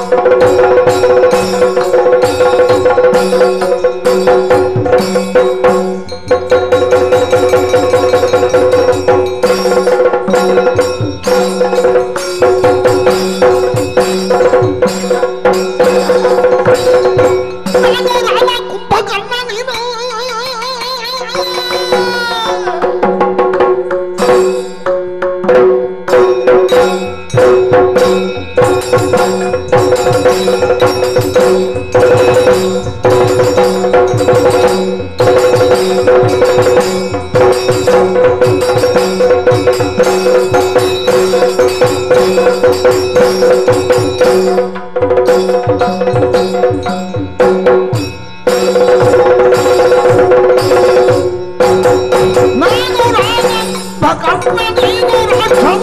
ನಾನು ರಾಮ ಕುಂಭಕರ್ಣ ನೀನು ನಾನು ರಾಮ ಕರ್ಣ ನೀನು ರಾಕ್ಷಸ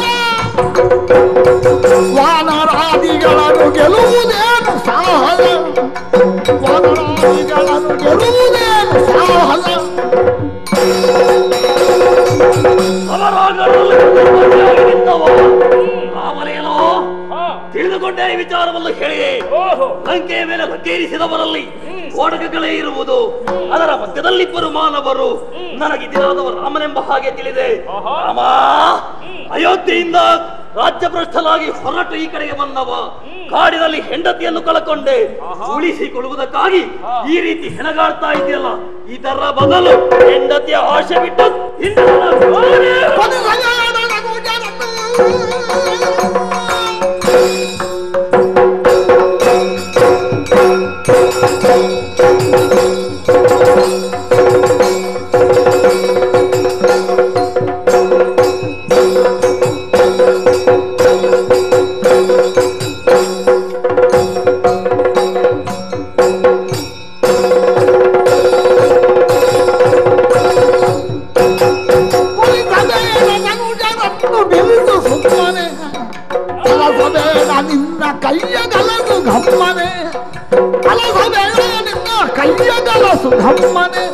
ವಾನರಾದಿಗಳನ್ನು ಗೆಲ್ಲುವುದೇನು ಸಾಹಸ ವಾನರಾದಿಗಳನ್ನು ಗೆಲ್ಲುವುದೇನು ಸಾಹಸ ಸಮರಾಗರಲ್ಲಿ ಪ್ರತಿಯಾಗಿ ನಿಂತವ ರಾಮನೇನೋ ತಿಳಿದುಕೊಂಡೇ ಈ ವಿಚಾರವನ್ನು ಹೇಳಿ ಓಹೋ ಲಂಕೆಯ ಮೇಲೆ ಲಂಕೇರಿಸಿದವರಲ್ಲಿ ಓಡಕಗಳೇ ಇರುವುದು ಅದರ ಮಧ್ಯದಲ್ಲಿಬ್ಬರು ಮಾನವರು ನನಗಿದಿರಾದವ ರಾಮನೆಂಬ ಹಾಗೆ ತಿಳಿದೆ ರಾಮ ಅಯೋಧ್ಯೆಯಿಂದ ರಾಜ್ಯಭ್ರಷ್ಟನಾಗಿ ಹೊರಟು ಈ ಕಡೆಗೆ ಬಂದವ ಕಾಡಿನಲ್ಲಿ ಹೆಂಡತಿಯನ್ನು ಕಳಕೊಂಡೆ ಉಳಿಸಿಕೊಳ್ಳುವುದಕ್ಕಾಗಿ ಈ ರೀತಿ ಹೆಣಗಾಡ್ತಾ ಇದೆಯಲ್ಲ ಇದರ ಬದಲು ಹೆಂಡತಿಯ ಆಶೆ ಬಿಟ್ಟು ಹಿಂದೆ ಬಿರುದು ಸುಮ್ಮನೆ ಕಲಸಬೇಡ ನಿನ್ನ ಕೈಯ ಗಲಸು ಗಮ್ಮನೆ ಕಲಸಬೇಡ ನಿನ್ನ ಕೈಯ ಗಲಸು ಗಮ್ಮನೆ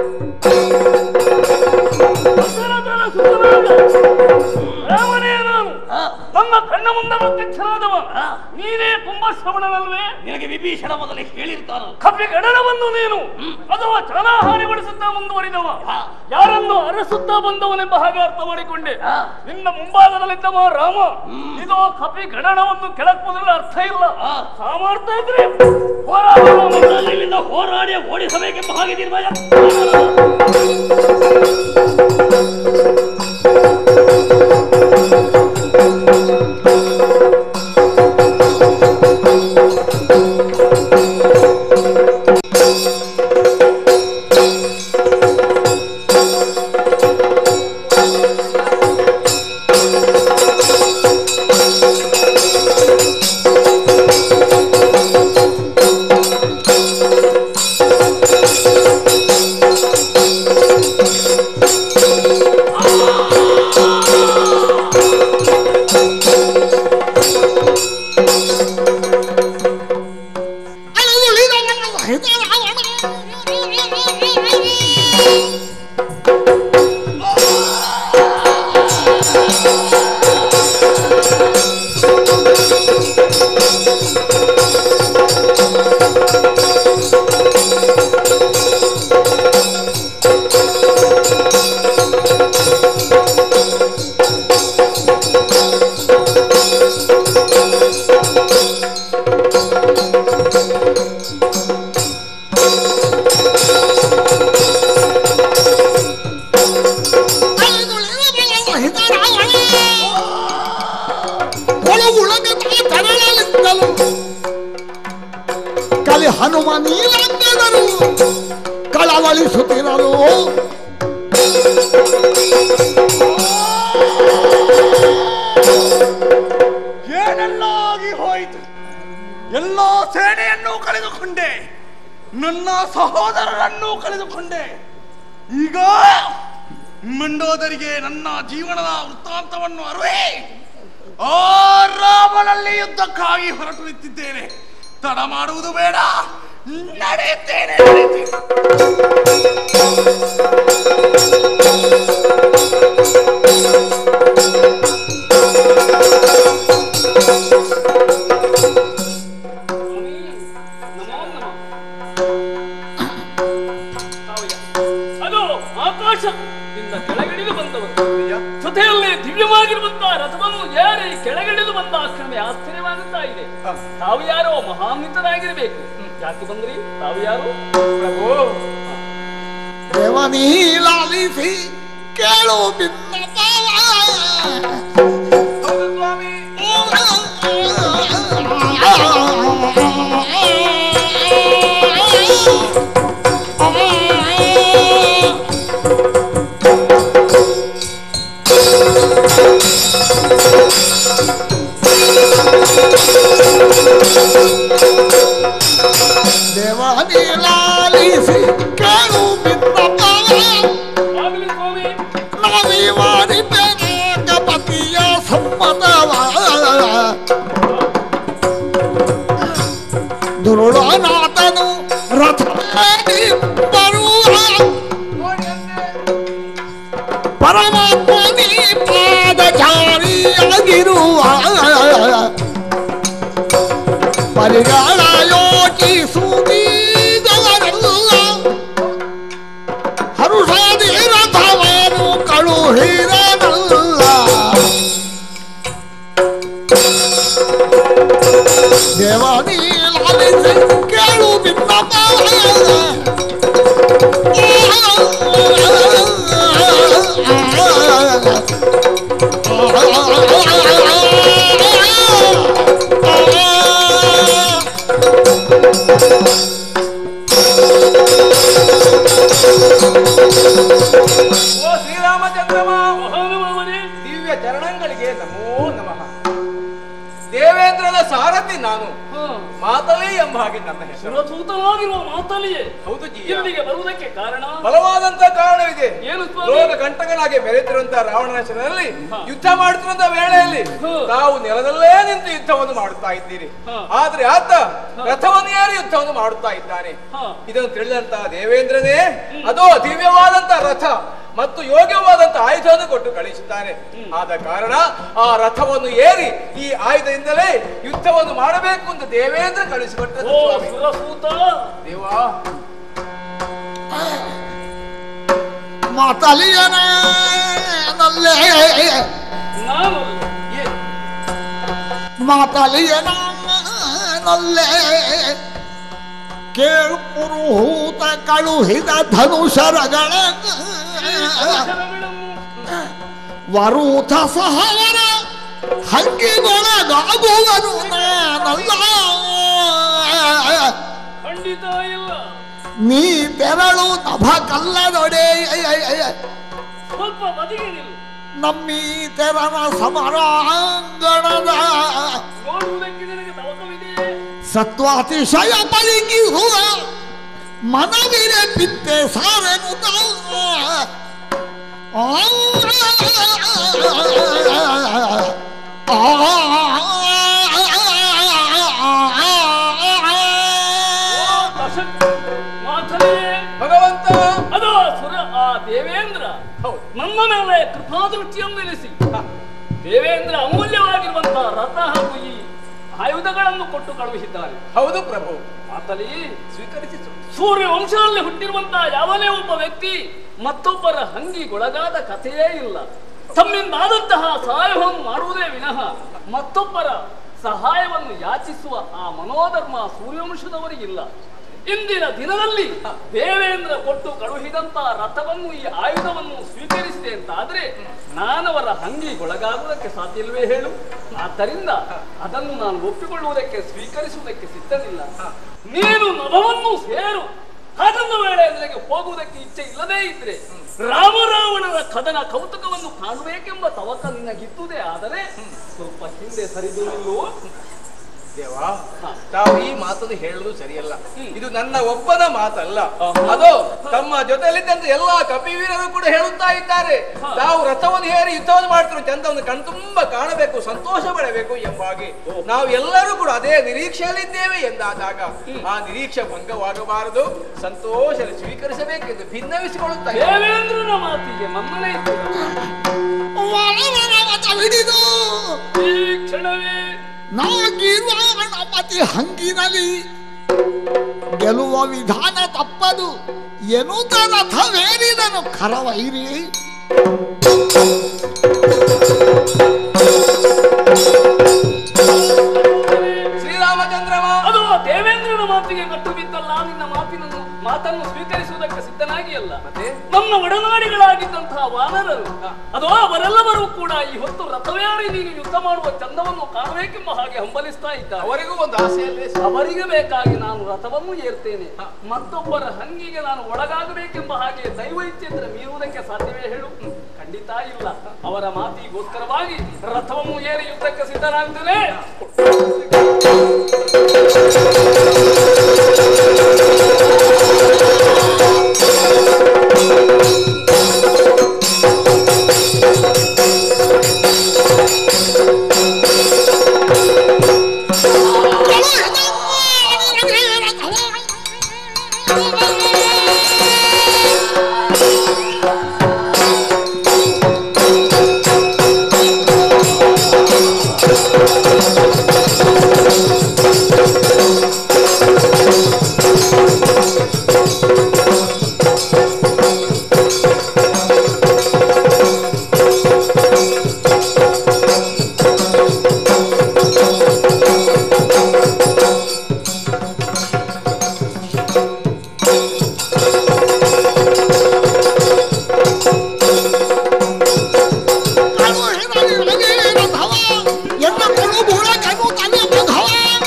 ದಶರಥನ ಸುತನಾದ ರಾಮನೇ ನಾನು ನಮ್ಮ ಕಣ್ಣ ಮುಂದೆ ಪ್ರತ್ಯಕ್ಷನಾದವ ನೀನೇ ಕುಂಭಶ್ರವಣನಲ್ವೇ ನಿನಗೆ ವಿಭೀಷಣ ಮೊದಲೇ ಹೇಳಿರ್ತಾನಲ್ಲ ಕಪ್ಪಿ ಗಡನವನ್ನು ನೀನು ಅಥವಾ ಚಾಣಹಾನಿಗೊಳಿಸುತ್ತಾ ಮುಂದುವರಿದವ ಯಾರನ್ನು ಅರಸುತ್ತಾ ಬಂದವನೆಂಬ ಹಾಗೆ ಅರ್ಥ ಮಾಡಿಕೊಂಡೆ ನಿನ್ನ ಮುಂಭಾಗದಲ್ಲಿದ್ದವ ರಾಮ ಇದು ಕಪಿ ಗಣನವನ್ನು ಕೆಳಕುವುದರಲ್ಲಿ ಅರ್ಥ ಇಲ್ಲ ಸಾಮರ್ಥ್ಯ ಇದ್ರೆ ಹೋರಾಟ ಮಾಡು. ಇಲ್ಲಿಂದ ಹೋರಾಡಿ ಓಡಿಸಬೇಕೆಂಬ ಹಾಗೆ ನಿರ್ಣಯ ಕಲಿ ಹನುಮ ನೀಲಂಗದರು ಕಳವಳಿಸುತ್ತಿರಲು ಏನೆಲ್ಲ ಆಗಿ ಹೋಯಿತು ಎಲ್ಲ ಸೇನೆಯನ್ನು ಕಳೆದುಕೊಂಡೆ ನನ್ನ ಸಹೋದರರನ್ನು ಕಳೆದುಕೊಂಡೆ ಈಗ ಮಂಡೋದರಿಗೆ ನನ್ನ ಜೀವನದ ವೃತ್ತಾಂತವನ್ನು ಅರುವೆ ಆ ರಾಮನಲ್ಲಿ ಯುದ್ಧಕ್ಕಾಗಿ ಹೊರಟು ನಿಂತಿದ್ದೇನೆ ತಡ ಮಾಡುವುದು ಬೇಡ ನಡೆಯುತ್ತೇನೆ ನಡೆಯುತ್ತೇನೆ ದಿವ್ಯವಾಗಿರುವಂತಹ ರಥವನ್ನು ಏರಿ ಕೆಳಗಿಳಿದು ಬಂದ ಕ್ಷಣ ಆಶ್ಚರ್ಯವಾಗುತ್ತಾ ಇದೆ ತಾವು ಯಾರೋ ಮಹಾನ್ವಿತರಾಗಿರ್ಬೇಕು ಯಾಕೆ ಬಂದ್ರಿ ತಾವು ಯಾರು ಪ್ರಭು ದೇವನೀಲಾಲಿಸಿ ಕೇಳು ಬಿನ್ನಪಾವ ಹೌದು ಸ್ವಾಮಿ ದೇವನೀಲಾಲಿಸಿ ಕೇಳು ಬಿನ್ನಪಾವ ಆಗಲಿ ಸ್ವಾಮಿ ಪತಿಯ ಸಮ್ಮತವ ದುರುಳನಾಥನು ರಥದಲ್ಲಿ ಬರುವ ಪರಮಾತ್ಮನಿ ಪಾದಚಾರಿಯಾಗಿರುವ ಪರಿಗಳ ಯೋಚಿಸುವುದೀಗವರೆಲ್ಲ ಹರುಷಾದಿ ರಥವನ್ನು ಕಳುಹಿರನಲ್ಲ ದೇವಾನಿ ಲಾಲಿಸಿ ಕೇಳು ಬಿನ್ನಪ್ಪ ಓ ಶ್ರೀರಾಮಚಂದ್ರಮ ಮಹಾನುಭಾವನೇ ದಿವ್ಯ ಚರಣಗಳಿಗೆ ನಮೋ ನಮಃ ದೇವೇಂದ್ರನ ಸಾರಥಿ ನಾನು ಹಾ. ಮಾತಲಿ ಎಂಬ ಹಾಗೆ ನನ್ನ ಹೆಸರು ಸುರಸೂತನಾಗಿರುವ ಮಾತಲ್ಲಿಯೇ ಹೌದು ಜೀಯ ಇಲ್ಲಿಗೆ ಬರುವುದಕ್ಕೆ ಕಾರಣ ಬಲವಾದಂತ ಕಾರಣವಿದೆ ಏನು ಸ್ವಾಮಿ? ಲೋಕ ಕಂಟಕನಾಗಿ ಮೆರೆತಿರುವಂತಹ ರಾವಣನ ಹೆಸರಿನಲ್ಲಿ ಹಾ. ಯುದ್ಧ ಮಾಡುತ್ತಿರುವಂತಹ ವೇಳೆಯಲ್ಲಿ ಹಾ. ತಾವು ನೆಲದಲ್ಲೇ ನಿಂತು ಯುದ್ಧವನ್ನು ಮಾಡುತ್ತಾ ಇದ್ದೀರಿ ಹಾ. ಆದ್ರೆ ಆತ ರಥವನ್ನು ಏರಿ ಯುದ್ಧವನ್ನು ಮಾಡುತ್ತಾ ಇದ್ದಾನೆ ಹಾ. ಇದನ್ನು ತಿಳಿದಂತಹ ದೇವೇಂದ್ರನೇ ಅದೋ ದಿವ್ಯವಾದಂತಹ ರಥ ಮತ್ತು ಯೋಗ್ಯವಾದಂತ ಆಯುಧವನ್ನು ಕೊಟ್ಟು ಕಳಿಸುತ್ತಾನೆ ಆದ ಕಾರಣ ಆ ರಥವನ್ನು ಏರಿ ಈ ಆಯುಧದಿಂದಲೇ ಯುದ್ಧವನ್ನು ಮಾಡಬೇಕು ಅಂತ ದೇವೇಂದ್ರ ಕಳಿಸಿಕೊಟ್ಟದ್ದು ಓ ಸ್ವಾಮಿ ಸುರಸೂತ ದೇವಾ ಮಾತಲಿಯನ ನಲ್ಲೇ ನಾನು ಏ- ಮಾತಲಿಯನ ನಲ್ಲೇ ಕೇಳು ಪುರುಹೂತ ಕಳುಹಿದ ಧನುಷರಗಳ ಅಕ್ಷರಗಳನ್ನು ವರೂಥ ಸಹವರ ಹಂಗಿಗೊಳಗಾಗುವನು ನಾನಲ್ಲ ಖಂಡಿತ ಇಲ್ಲ ನೀ ತೆರಳು ನಭ ಕಲ್ಲದೊಡೆ ಸ್ವಲ್ಪ ಬದಿಗೆ ನಿಲ್ಲು ನಮ್ಮೀ ತೆರನ ಸಮರಾಂಗಣದ ನೋಡುವುದಕ್ಕೆ ನಿನಗೆ ತವಕವಿದೆಯೇ ಸತ್ವಾತಿಶಯ ಪಲಿಗಿಸುವ ಮನವಿರೆ ಬಿತ್ತೆ ಸಾರೆನು ದಶ ಮಾತನೆಯೇ ಭಗವಂತ ಅದು ಸುರ ಆ ದೇವೇಂದ್ರ ಹೌದು ನಮ್ಮ ಮೇಲೆ ಕೃಪಾದೃಷ್ಟಿಯನ್ನು ನಿಲ್ಲಿಸಿ ದೇವೇಂದ್ರ ಅಮೂಲ್ಯವಾಗಿರುವಂತಹ ರಥ ಹಾಗೂ ಈ ಆಯುಧಗಳನ್ನು ಕೊಟ್ಟು ಕಳುಹಿಸಿದ್ದಾನೆ ಹೌದು ಪ್ರಭು ಮಾತಲಿ ಸ್ವೀಕರಿಸಿ ಸ್ವಾಮಿ. ಸೂರ್ಯ ವಂಶದಲ್ಲಿ ಹುಟ್ಟಿರುವಂತಹ ಯಾವನೇ ಒಬ್ಬ ವ್ಯಕ್ತಿ ಮತ್ತೊಬ್ಬರ ಹಂಗಿಗೊಳಗಾದ ಕಥೆಯೇ ಇಲ್ಲ ತಮ್ಮಿಂದಾದಂತಹ ಸಹಾಯವನ್ನು ಮಾಡುವುದೇ ವಿನಃ ಮತ್ತೊಬ್ಬರ ಸಹಾಯವನ್ನು ಯಾಚಿಸುವ ಆ ಮನೋಧರ್ಮ ಸೂರ್ಯವಂಶದವರಿಗಿಲ್ಲ ಇಂದಿನ ದಿನದಲ್ಲಿ ದೇವೇಂದ್ರ ಕೊಟ್ಟು ಕಳುಹಿದಂತಹ ರಥವನ್ನು ಈ ಆಯುಧವನ್ನು ಸ್ವೀಕರಿಸಿದೆ ಅಂತ ಆದ್ರೆ ನಾನವರ ಹಂಗಿಗೊಳಗಾಗುವುದಕ್ಕೆ ಸಾಧ್ಯವಿಲ್ವೇ ಹೇಳು ಆದ್ದರಿಂದ ಅದನ್ನು ನಾನು ಒಪ್ಪಿಕೊಳ್ಳುವುದಕ್ಕೆ ಸ್ವೀಕರಿಸುವುದಕ್ಕೆ ಸಿದ್ಧನಿಲ್ಲ ನೀನು ನಭವನ್ನು ಸೇರು ಹಾಗಂದ ವೇಳೆ ನಿನಗೆ ಹೋಗುವುದಕ್ಕೆ ಇಚ್ಛೆ ಇಲ್ಲದೇ ಇದ್ರೆ ರಾಮರಾವಣರ ಕದನ ಕೌತುಕವನ್ನು ಕಾಣಬೇಕೆಂಬ ತವಕ ನಿನಗಿದ್ದುದೇ ಆದರೆ ಸ್ವಲ್ಪ ಹಿಂದೆ ಸರಿದು ನಿಲ್ಲು ದೇವಾ ತಾವು ಈ ಮಾತನ್ನು ಹೇಳುವುದು ಸರಿಯಲ್ಲ ಇದು ನನ್ನ ಒಬ್ಬನ ಮಾತಲ್ಲ ಆಹಾ. ಅದು ತಮ್ಮ ಜೊತೆಯಲ್ಲಿದ್ದಂತ ಎಲ್ಲಾ ಕಪಿವೀರರು ಕೂಡ ಹೇಳುತ್ತಾ ಇದ್ದಾರೆ ಹಾ. ತಾವು ರಥವನ್ನು ಹೇರಿ ಯುದ್ಧವನ್ನು ಮಾಡ್ತಿರೋ ಚಂದವನ್ನು ಕಣ್ತುಂಬ ಕಾಣಬೇಕು ಸಂತೋಷ ಪಡಬೇಕು ಎಂಬ ಹಾಗೆ ನಾವು ಎಲ್ಲರೂ ಕೂಡ ಅದೇ ನಿರೀಕ್ಷೆಯಲ್ಲಿದ್ದೇವೆ ಎಂದಾದಾಗ ಆ ನಿರೀಕ್ಷೆ ಭಂಗವಾಗಬಾರದು ಸಂತೋಷ ಸ್ವೀಕರಿಸಬೇಕೆಂದು ಭಿನ್ನವಿಸಿಕೊಳ್ಳುತ್ತಾ ಇದ್ದಾರೆ. ದೇವೇಂದ್ರನ ಮಾತಿಗೆ ಮನ್ನಣೆ ಇತ್ತು ಹಿಡಿದು ಈ ಕ್ಷಣವೇ ನಾಗಿರುವ ಗಣಪತಿ ಹಂಗಿನಲಿ ಗೆಲುವ ವಿಧಾನ ತಪ್ಪದು ಎನ್ನುತ್ತ ರಥವೇರಿದನು ಖರವೈರಿ ಶ್ರೀರಾಮಚಂದ್ರಮ ಅದು ದೇವೇಂದ್ರನ ಮಾತಿಗೆ ಕಟ್ಟು ಬಿದ್ದಲ್ಲ ನಿನ್ನ ಮಾತಿನ ಮಾತನ್ನು ಸ್ವೀಕರಿಸುವುದಕ್ಕೆ ಸಿದ್ಧನಾಗಿ ಅಲ್ಲ ನಮ್ಮ ಒಡನಾಡಿಗಳಾಗಿದ್ದಂತಹ ವಾನರರು ಅದು ಅವರೆಲ್ಲರೂ ಕೂಡ ಈ ಹೊತ್ತು ರಥವೇರಿ ನೀನು ಯುದ್ಧ ಮಾಡುವ ಚಂದವನ್ನು ಕಾಣಬೇಕೆಂಬ ಹಾಗೆ ಹಂಬಲಿಸ್ತಾ ಇದ್ದಾರೆ ಅವರಿಗೂ ಒಂದು ಆಸೆಯಲ್ಲೇ ಅವರಿಗೆ ಬೇಕಾಗಿ ನಾನು ರಥವನ್ನು ಏರ್ತೇನೆ ಮತ್ತೊಬ್ಬರ ಹಂಗಿಗೆ ನಾನು ಒಳಗಾಗಬೇಕೆಂಬ ಹಾಗೆ ದೈವ ಇಚ್ಛೆಂದ್ರೆ ಮೀರುವುದಕ್ಕೆ ಸಾಧ್ಯವೇ ಹೇಳು ಖಂಡಿತ ಇಲ್ಲ ಅವರ ಮಾತಿಗೋಸ್ಕರವಾಗಿ ರಥವನ್ನು ಏರಿ ಯುದ್ಧಕ್ಕೆ ಸಿದ್ಧನಾಗ್ತೇನೆ ಎನ್ನ ಕೊಡು ಬೂಳ ಕಣ್ಣು ತಲೆ ಮಧವ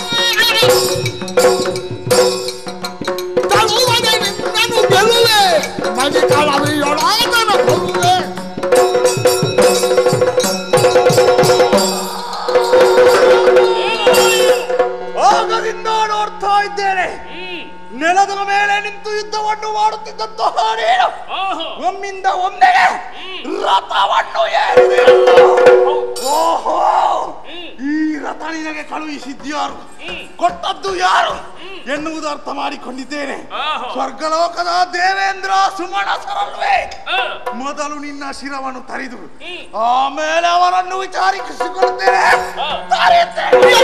ತಳುವನೆ ನಿನ್ನನು ಗೆಲುವೆ ಮಗಿ ಕಳವಿಯೊಳಾದನ ಕೊಡುವೆ ಆಗದಿಂದ ನೋಡ್ತಾ ಇದ್ದೇನೆ ನೆಲದ ಮೇಲೆ ನಿಂತು ಯುದ್ಧವನ್ನು ಮಾಡುತ್ತಿದ್ದಂತಹ ನೀನು ಒಮ್ಮಿಂದ ಒಮ್ಮೆಗೆ ರಥವನ್ನು ಏರಿದೆಯಲ್ಲ. ಓಹೋ ಈ ರಥ ನಿನಗೆ ಕಳುಹಿಸಿದ್ಯಾರು ಕೊಟ್ಟದ್ದು ಯಾರು ಎನ್ನುವುದು ಅರ್ಥ ಮಾಡಿಕೊಂಡಿದ್ದೇನೆ ಸ್ವರ್ಗಲೋಕದ ದೇವೇಂದ್ರ ಸುಮಣಸರಲ್ವೇ ಮೊದಲು ನಿನ್ನ ಶಿರವನ್ನು ತರಿದು ಆಮೇಲೆ ಅವರನ್ನು ವಿಚಾರಿಸಿಕೊಳ್ಳುತ್ತೇನೆ ತರೆಯುತ್ತೇನೆ.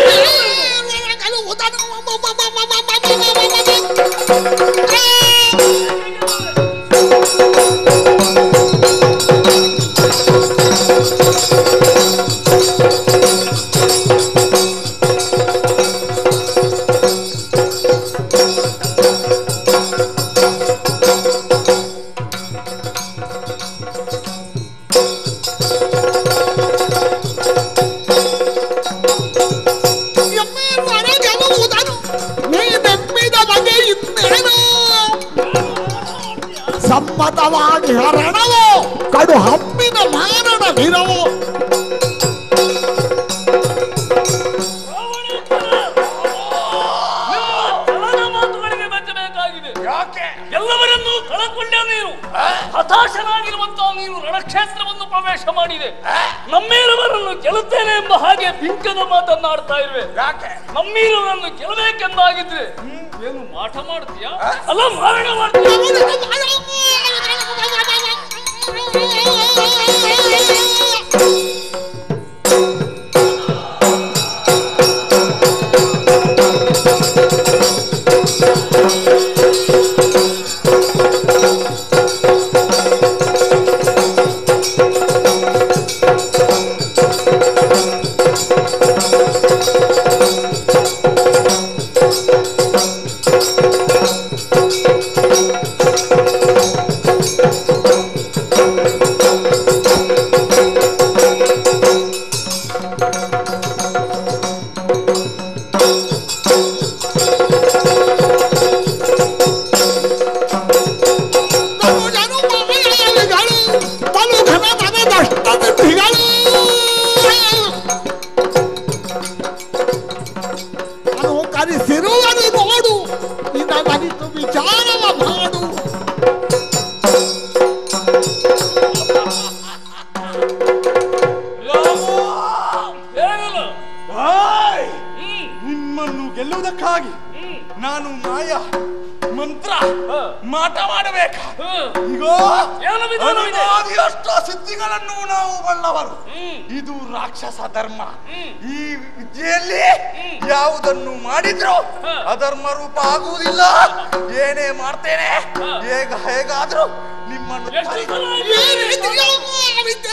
ಎಮ್ಮೆಯವರ ಗೆಲುವುದನು ನೀ ನೆಮ್ಮಿದ ಬಗೆ ಇನ್ನೇನು ಸಮ್ಮತವಾಗಿ ಹರಣವೋ ಕಡು ಹಮ್ಮಿನ ಮಾರಣ ವಿರವೋ ಚಲನ ಮಾತುಗಳಿಗೆ ಮೆಚ್ಚಬೇಕಾಗಿದೆ ಯಾಕೆ ಎಲ್ಲವರನ್ನೂ ಕಳಕೊಂಡೆ ನೀನು ಹತಾಶನಾಗಿರುವಂತಹ ನೀನು ರಣಕ್ಷೇತ್ರವನ್ನು ಪ್ರವೇಶ ಮಾಡಿದೆ ನಮ್ಮೇರವರನ್ನು ಗೆಲ್ಲುತ್ತೇನೆ ಎಂಬ ಹಾಗೆ ಬಿಂಕದ ಮಾತನ್ನಾಡ್ತಾ ಇರುವೆ ಯಾಕೆ ನಮ್ಮೀರವರನ್ನು ಗೆಲ್ಲಬೇಕೆಂದಾಗಿದ್ರೆ ಏನು ಮಾಟ ಮಾಡ್ತೀಯಾ ಅಲ್ಲ ಮಾರಣ ಮಾಡ್ತೀಯ ತನುಜನು ಮಾಯಾವಿಗಳು ಬಲು ಘನ ಮನದಷ್ಟನಿಧಿಗಳು ಅನುಕರಿಸಿರುವರು ನೋಡು ಇದನರಿತು ವಿಚಾರವ ಮಾಡು ಹೇಗಲ್ಲ ಹಾಯ್! ಹ್ಮ್ ನಿಮ್ಮನ್ನು ಗೆಲ್ಲುವುದಕ್ಕಾಗಿ ಹ್ಮ್ ನಾನು ಮಾಯ ಮಂತ್ರ ಹ. ಮಾಟ ಮಾಡಬೇಕಾ ಹ್ಮ್. ಇಗೋ ಏನು ವಿಧಾನವಿದೆ? ಅನುಮಾದಿಯಷ್ಟ ಸಿದ್ಧಿಗಳನ್ನು ನಾವು ಬಲ್ಲವರು ಹ್ಮ್. ಇದು ರಾಕ್ಷಸ ಧರ್ಮ ಹ್ಮ್. ಈ ವಿದ್ಯೆಯಲ್ಲಿ ಹ್ಮ್. ಯಾವುದನ್ನು ಮಾಡಿದ್ರು ಹ. ಅಧರ್ಮ ರೂಪ ಆಗುವುದಿಲ್ಲ ಏನೇ ಮಾಡ್ತೇನೆ ಹ. ಹೇಗ ಹೇಗಾದ್ರೂ ನಿಮ್ಮನ್ನು ಎಷ್ಟು ಸಲ ಈ ಆಯ್ತು? ರೀತಿಯ ವಿದ್ಯೆ-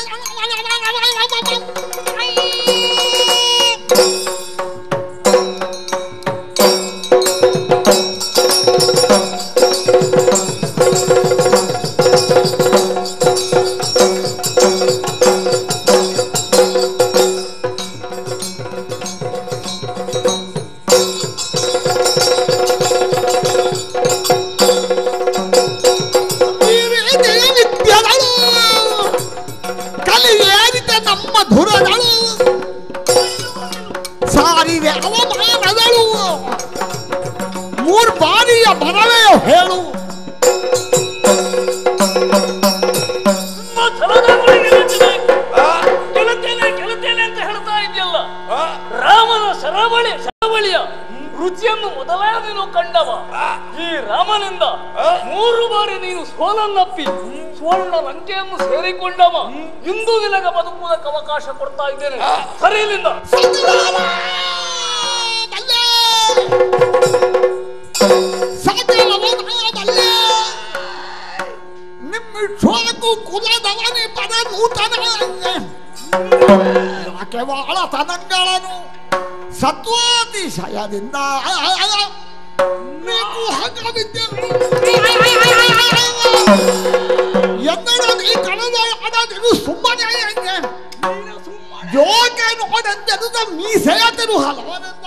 ಈ ರೀತಿಯ ವಿದ್ಯೆಗಳು ಕಲಿಯೇರಿದ ನಮ್ಮ ಧುರಗಳು ಸಾರಿವೆ ಅವಮಾನಗಳು ಮೂರು ಬಾರಿಯ ಮನವೇ ಹೇಳು ನಿಮ್ಮ ತಲೆದಂಗುಳಿಗೆ ಗೆಲ್ಲಬೇಕು. ಗೆಲ್ಲುತ್ತೇನೆ ಗೆಲ್ಲುತ್ತೇನೆ ಅಂತ ಹೇಳ್ತಾ ಇದೆಯಲ್ಲ ರಾಮನ ಸರಬಳಿ ಸರಬಳಿಯ ರುಚಿಯನ್ನು ಮೊದಲೇ ನೀನು ಕಂಡವ ಈ ರಾಮನಿಂದ ಮೂರು ಬಾರಿ ನೀನು ಸೋಲನ್ನಪ್ಪಿ ಸುವರ್ಣ ಲಂಕೆಯನ್ನು ಸೇರಿಕೊಂಡವ ಇಂದು ನಿನಗೆ ಬದುಕುವುದಕ್ಕೆ ಅವಕಾಶ ಕೊಡ್ತಾ ಇದ್ದೇನೆ ಸರಿ ಇಲ್ಲಿಂದ ಸತ್ಯನಾಮ ಬಲ್ಲೆ ಸತ್ಯನವನಾಮಲ್ಲೆ ನಿಮ್ಮ ಶೋಕು ಕುಲದವನಿ ಪದ ನೂತನ ಕೇವಲ ತನಗಳನ್ನು ಸತ್ವಾತಿಶಯದಿಂದ ನೀವು ಹಂಗವಿದ್ದರು ಎನ್ನಡ ನೀ ಕಳೆದ ಅಡದಿರು ಸುಮ್ಮನೆ ಯೋಗ ನೋಡೆಂದೆನುದ ಮೀಸೆಯದರು ಹಲವನೆಂದ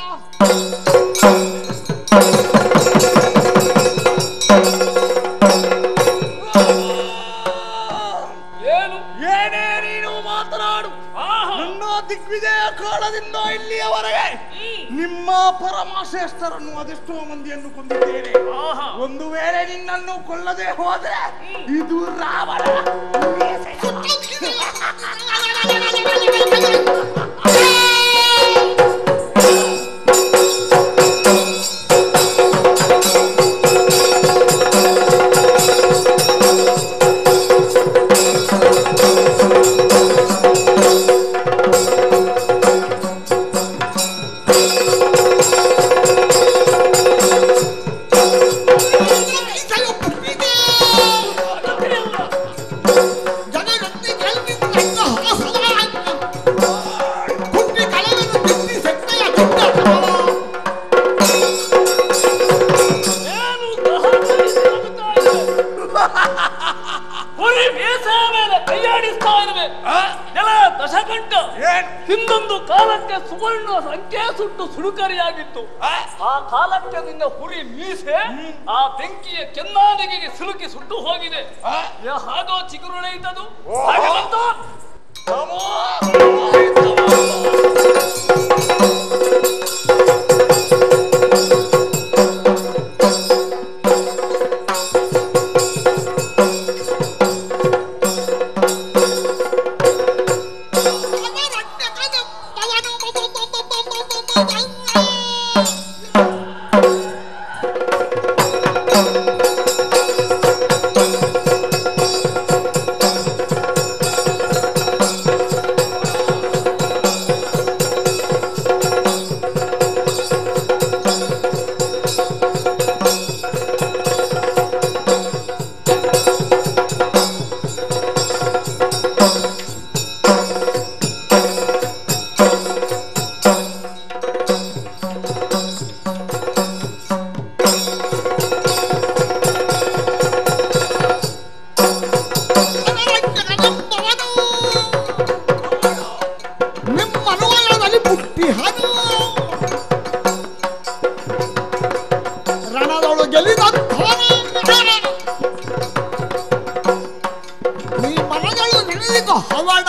ಏನು ಏನೇ ನೀನು ಮಾತನಾಡು ಆಹಾ. ನನ್ನ ದಿಗ್ವಿಜಯ ಕಾಲದಿಂದ ಇಲ್ಲಿಯವರೆಗೆ ನಿಮ್ಮ ಪರಮಶ್ರೇಷ್ಠರನ್ನು ಅದೆಷ್ಟೋ ಮಂದಿಯನ್ನು ಕೊಂದಿದ್ದೇನೆ ಆಹಾ. ಒಂದು ವೇಳೆ ನಿನ್ನನ್ನು ಕೊಲ್ಲದೆ ಹೋದ್ರೆ ಇದು ರಾವಣ ಜನರೊಂದಿ ಗೆಲ್ಮಿಂದ ಹಾಸನ ಕುಟ್ಟಿ ಕಳೆಯನ್ನು ತಿತ್ತಿ ಸೆಟ್ಟೆಯ ದುಡ್ಡ ಏನು ದಹಕರಿಸಿ ನಗುತ್ತಾ ಇದೆ? ಹುಲಿ ಮೀಸೆಯ ಮೇಲೆ ಕೈಯಾಡಿಸ್ತಾ ಇರುವೆ ನೆಲ ದಶಕಂಠ ಹಿಂದೊಂದು ಕಾಲಕ್ಕೆ ಸುವರ್ಣ ಸಂಖ್ಯೆ ಸುಟ್ಟು ಸುಡುಕರಿಯಾಗಿತ್ತು ಆ ಕಾಲಕ್ಕೆ ನಿನ್ನ ಹುರಿ ಮೀಸೆ ಆ ಬೆಂಕಿಯ ಕೆನ್ನಾಲಿಗೆಗೆ ಸಿಲುಕಿ ಸುಟ್ಟು ಹೋಗಿದೆ ಯಾ ಹಾಗೋ ಚಿಗುರುಳೆಯಿತದು ಹಾಗೆ ಬಂತು ನಿಮ್ಮ ಅನುವಯದಲ್ಲಿ ಪುಟ್ಟಿ ಹನು ರಣದೊಳು ಗೆಲಿದಂಥವನು ಈ ಮನಗಳು ನೆನೆದಿದ್ದು ಹವಣ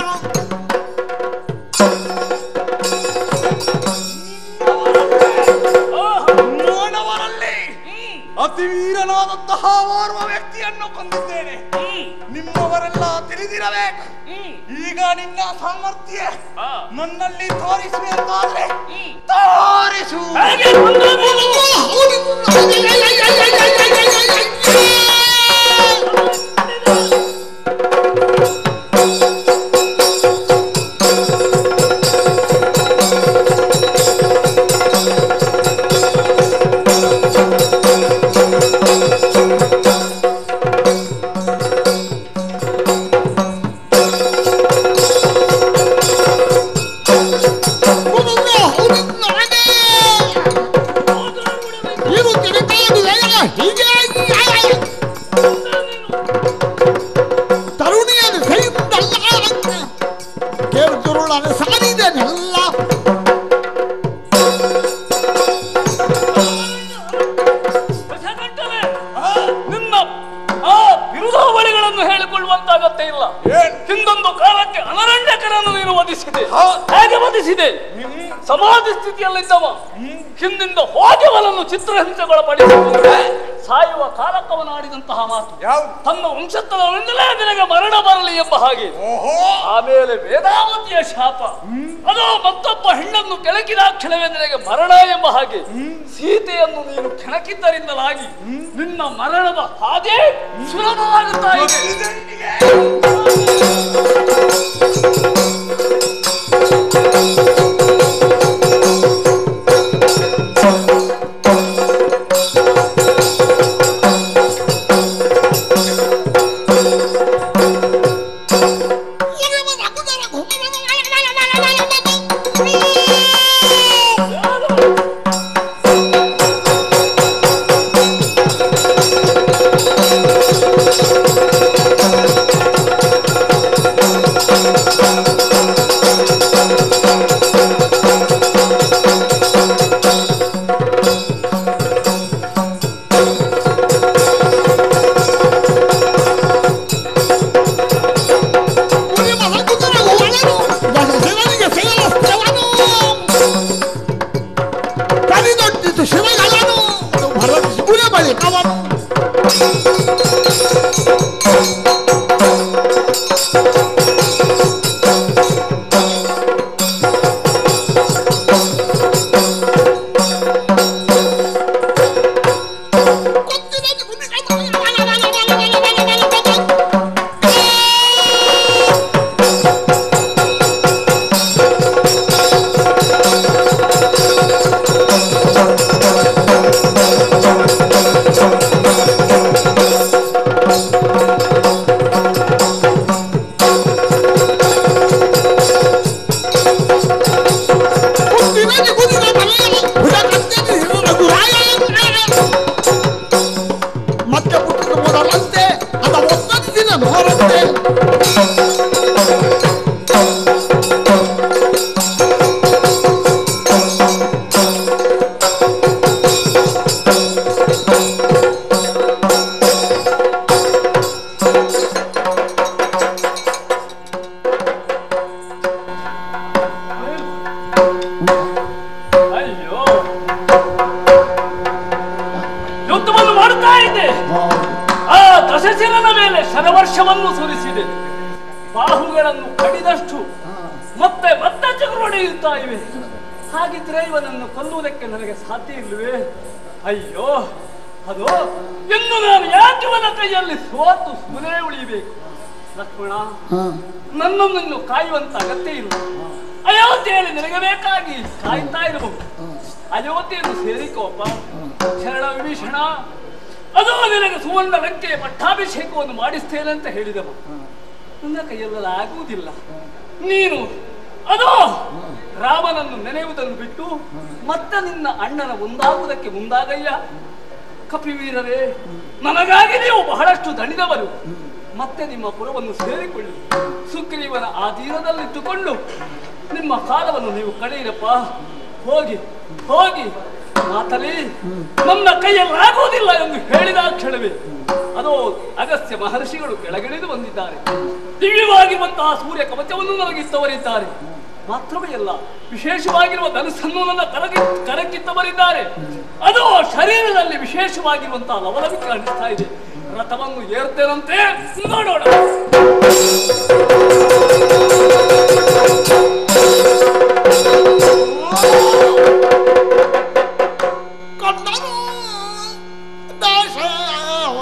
ಮಾನವರಲ್ಲಿ ಅತಿ ವೀರನಾದಂತಹ ಓರ್ವ ವ್ಯಕ್ತಿಯನ್ನು ಕೊಂದಿದ್ದೇನೆ ನಿಮ್ಮವರೆಲ್ಲ ತಿಳಿದಿರಬೇಕು ಈಗ ನಿನ್ನ ಸಾಮರ್ಥ್ಯ ನನ್ನಲ್ಲಿ ತೋರಿಸುವೆ ಅಂತಾದ್ರೆ ತೋರಿಸು ಹೇಗೆ ಬಂದನು? ಮಾಡಿದನೆಲ್ಲ ದಶಗಟ್ಟಲೆ ನಿನ್ನ ಆ ಬಿರುದಾವಳಿಗಳನ್ನು ಹೇಳಿಕೊಳ್ಳುವಂತ ಅಗತ್ಯ ಇಲ್ಲ ಹಿಂದೊಂದು ಕಾಲಕ್ಕೆ ಅನರಣ್ಯಕರನ್ನು ನೀನು ವಧಿಸಿದೆ ಹೇಗೆ ವಧಿಸಿದೆ ಸಮಾಧಿ ಸ್ಥಿತಿಯಲ್ಲಿದ್ದವ ಹಿಂದಿಂದ ಹೋಗಿವನನ್ನು ಚಿತ್ರಹಿಂಸೆಗೊಳಪಡಿಸಿಕೊಂಡ್ರೆ ಸಾಯುವ ಕಾಲಕ್ಕವನು ಆಡಿದಂತಹ ಮಾತು ಯಾವ್ದು ತನ್ನ ವಂಶಸ್ಥರಿಂದಲೇ ನಿನಗೆ ಮರಣ ಬರಲಿ ಎಂಬ ಹಾಗೆ ಓಹೋ ಆಮೇಲೆ ವೇದಾವತಿಯ ಶಾಪ ಅದು ಮತ್ತೊಬ್ಬ ಹೆಣ್ಣನ್ನು ಕೆಣಕಿದ ಕ್ಷಣವೇ ನಿನಗೆ ಮರಣ ಎಂಬ ಹಾಗೆ ಸೀತೆಯನ್ನು ನೀನು ಕೆಣಕಿದ್ದರಿಂದಲಾಗಿ ನಿನ್ನ ಮರಣದ ಹಾಗೆ ಸುಲಭವಾಗುತ್ತಾ ಇದೆ ಕರಿದೊಡ್ಡಿತು ಶಿವಗಲನು ಭರತ ಶಿವನ ಬಳಿ ಕವನು ಕುಂದಿನಲ್ಲಿ ಕುದಿದ ಮನೆಯಲ್ಲಿ ಹುಡ ಕತ್ತೆದು ಹಿರಿದ ಗುರಾಯ. ಮತ್ತೆ ಪುಟ್ಟಿದ ಮೊದಲಂತೆ ಅದ ಒಂದೊಂದು ದಿನ ನೋರಂತೆ ಅಯ್ಯೋ ಯುದ್ಧವನ್ನು ಮಾಡುತ್ತಾ ಇದ್ದೆ ಆ ದಶಶಿರನ ಮೇಲೆ ಶರವರ್ಷವನ್ನು ಸುರಿಸಿದೆ ಬಾಹುಗಳನ್ನು ಕಡಿದಷ್ಟು ಮತ್ತೆ ಮತ್ತೆ ಚಗುರೊಡೆಯುತ್ತಾ ಇವೆ ಹಾಗಿದ್ರೆ ಇವನನ್ನು ಕೊಲ್ಲುವುದಕ್ಕೆ ನನಗೆ ಸಾಧ್ಯ ಇಲ್ಲವೇ ಅಯ್ಯೋ ಅದು ಇನ್ನು ನಾನು ಯಾಕೆ ಇವನ ಕೈಯಲ್ಲಿ ಸೋತು ಸುಮ್ಮನೆ ಉಳಿಬೇಕು ಲಕ್ಷ್ಮಣ ನನ್ನನ್ನು ಇನ್ನು ಕಾಯುವಂತ ಅಗತ್ಯ ಇಲ್ಲ ಅಯೋಧ್ಯೆಯಲ್ಲಿ ನಿನಗೆ ಬೇಕಾಗಿ ಕಾಯ್ತಾ ಇರಬಹುದು ಅಯೋಧ್ಯೆಯನ್ನು ಸೇರಿಕೋಪ ಶರಣ ವಿಭೀಷಣ ಅದು ನಿನಗೆ ಸುವರ್ಣ ಲಂಕೆಯ ಪಟ್ಟಾಭಿಷೇಕವನ್ನು ಮಾಡಿಸ್ತೇನೆ ಅಂತ ಹೇಳಿದವ ನನ್ನ ಕೈಯಲ್ಲ ಆಗುವುದಿಲ್ಲ ನೀನು ಅದು ರಾಮನನ್ನು ನೆನೆಯುವುದನ್ನು ಬಿಟ್ಟು ಮತ್ತೆ ನಿನ್ನ ಅಣ್ಣನ ಒಂದಾಗುವುದಕ್ಕೆ ಮುಂದಾಗಯ್ಯ ಕಪಿವೀರರೇ ನನಗಾಗಿ ನೀವು ಬಹಳಷ್ಟು ದಣಿದವರು ಮತ್ತೆ ನಿಮ್ಮ ಪುರವನ್ನು ಸೇರಿಕೊಳ್ಳಿ ಸುಗ್ರೀವನ ಆ ತೀರದಲ್ಲಿಟ್ಟುಕೊಂಡು ನಿಮ್ಮ ಕಾಲವನ್ನು ನೀವು ಕಳೆಯಿರಪ್ಪ ಹೋಗಿ ಹೋಗಿ ಮಾತಲಿ ನನ್ನ ಕೈಯಲ್ಲಾಗುವುದಿಲ್ಲ ಎಂದು ಹೇಳಿದ ಕ್ಷಣವೇ ಅದೋ ಅಗಸ್ತ್ಯ ಮಹರ್ಷಿಗಳು ಕೆಳಗಿಳಿದು ಬಂದಿದ್ದಾರೆ ದಿವ್ಯವಾಗಿರುವಂತಹ ಸೂರ್ಯ ಕವಚವನ್ನು ನನಗಿತ್ತವರಿದ್ದಾರೆ ಮಾತ್ರವೇ ಅಲ್ಲ ವಿಶೇಷವಾಗಿರುವ ಧನಸ್ಸನ್ನು ನನ್ನ ಕರಗಿ ಕರಕ್ಕಿತ್ತವರಿದ್ದಾರೆ ಅದು ಶರೀರದಲ್ಲಿ ವಿಶೇಷವಾಗಿರುವಂತಹ ಲವಲವಿಕೆ ಕಾಣಿಸ್ತಾ ಇದೆ ರಥವನ್ನು ಏರ್ತೇನಂತೆ ನೋಡೋಣ ಕಂಡನು ದಶವದನ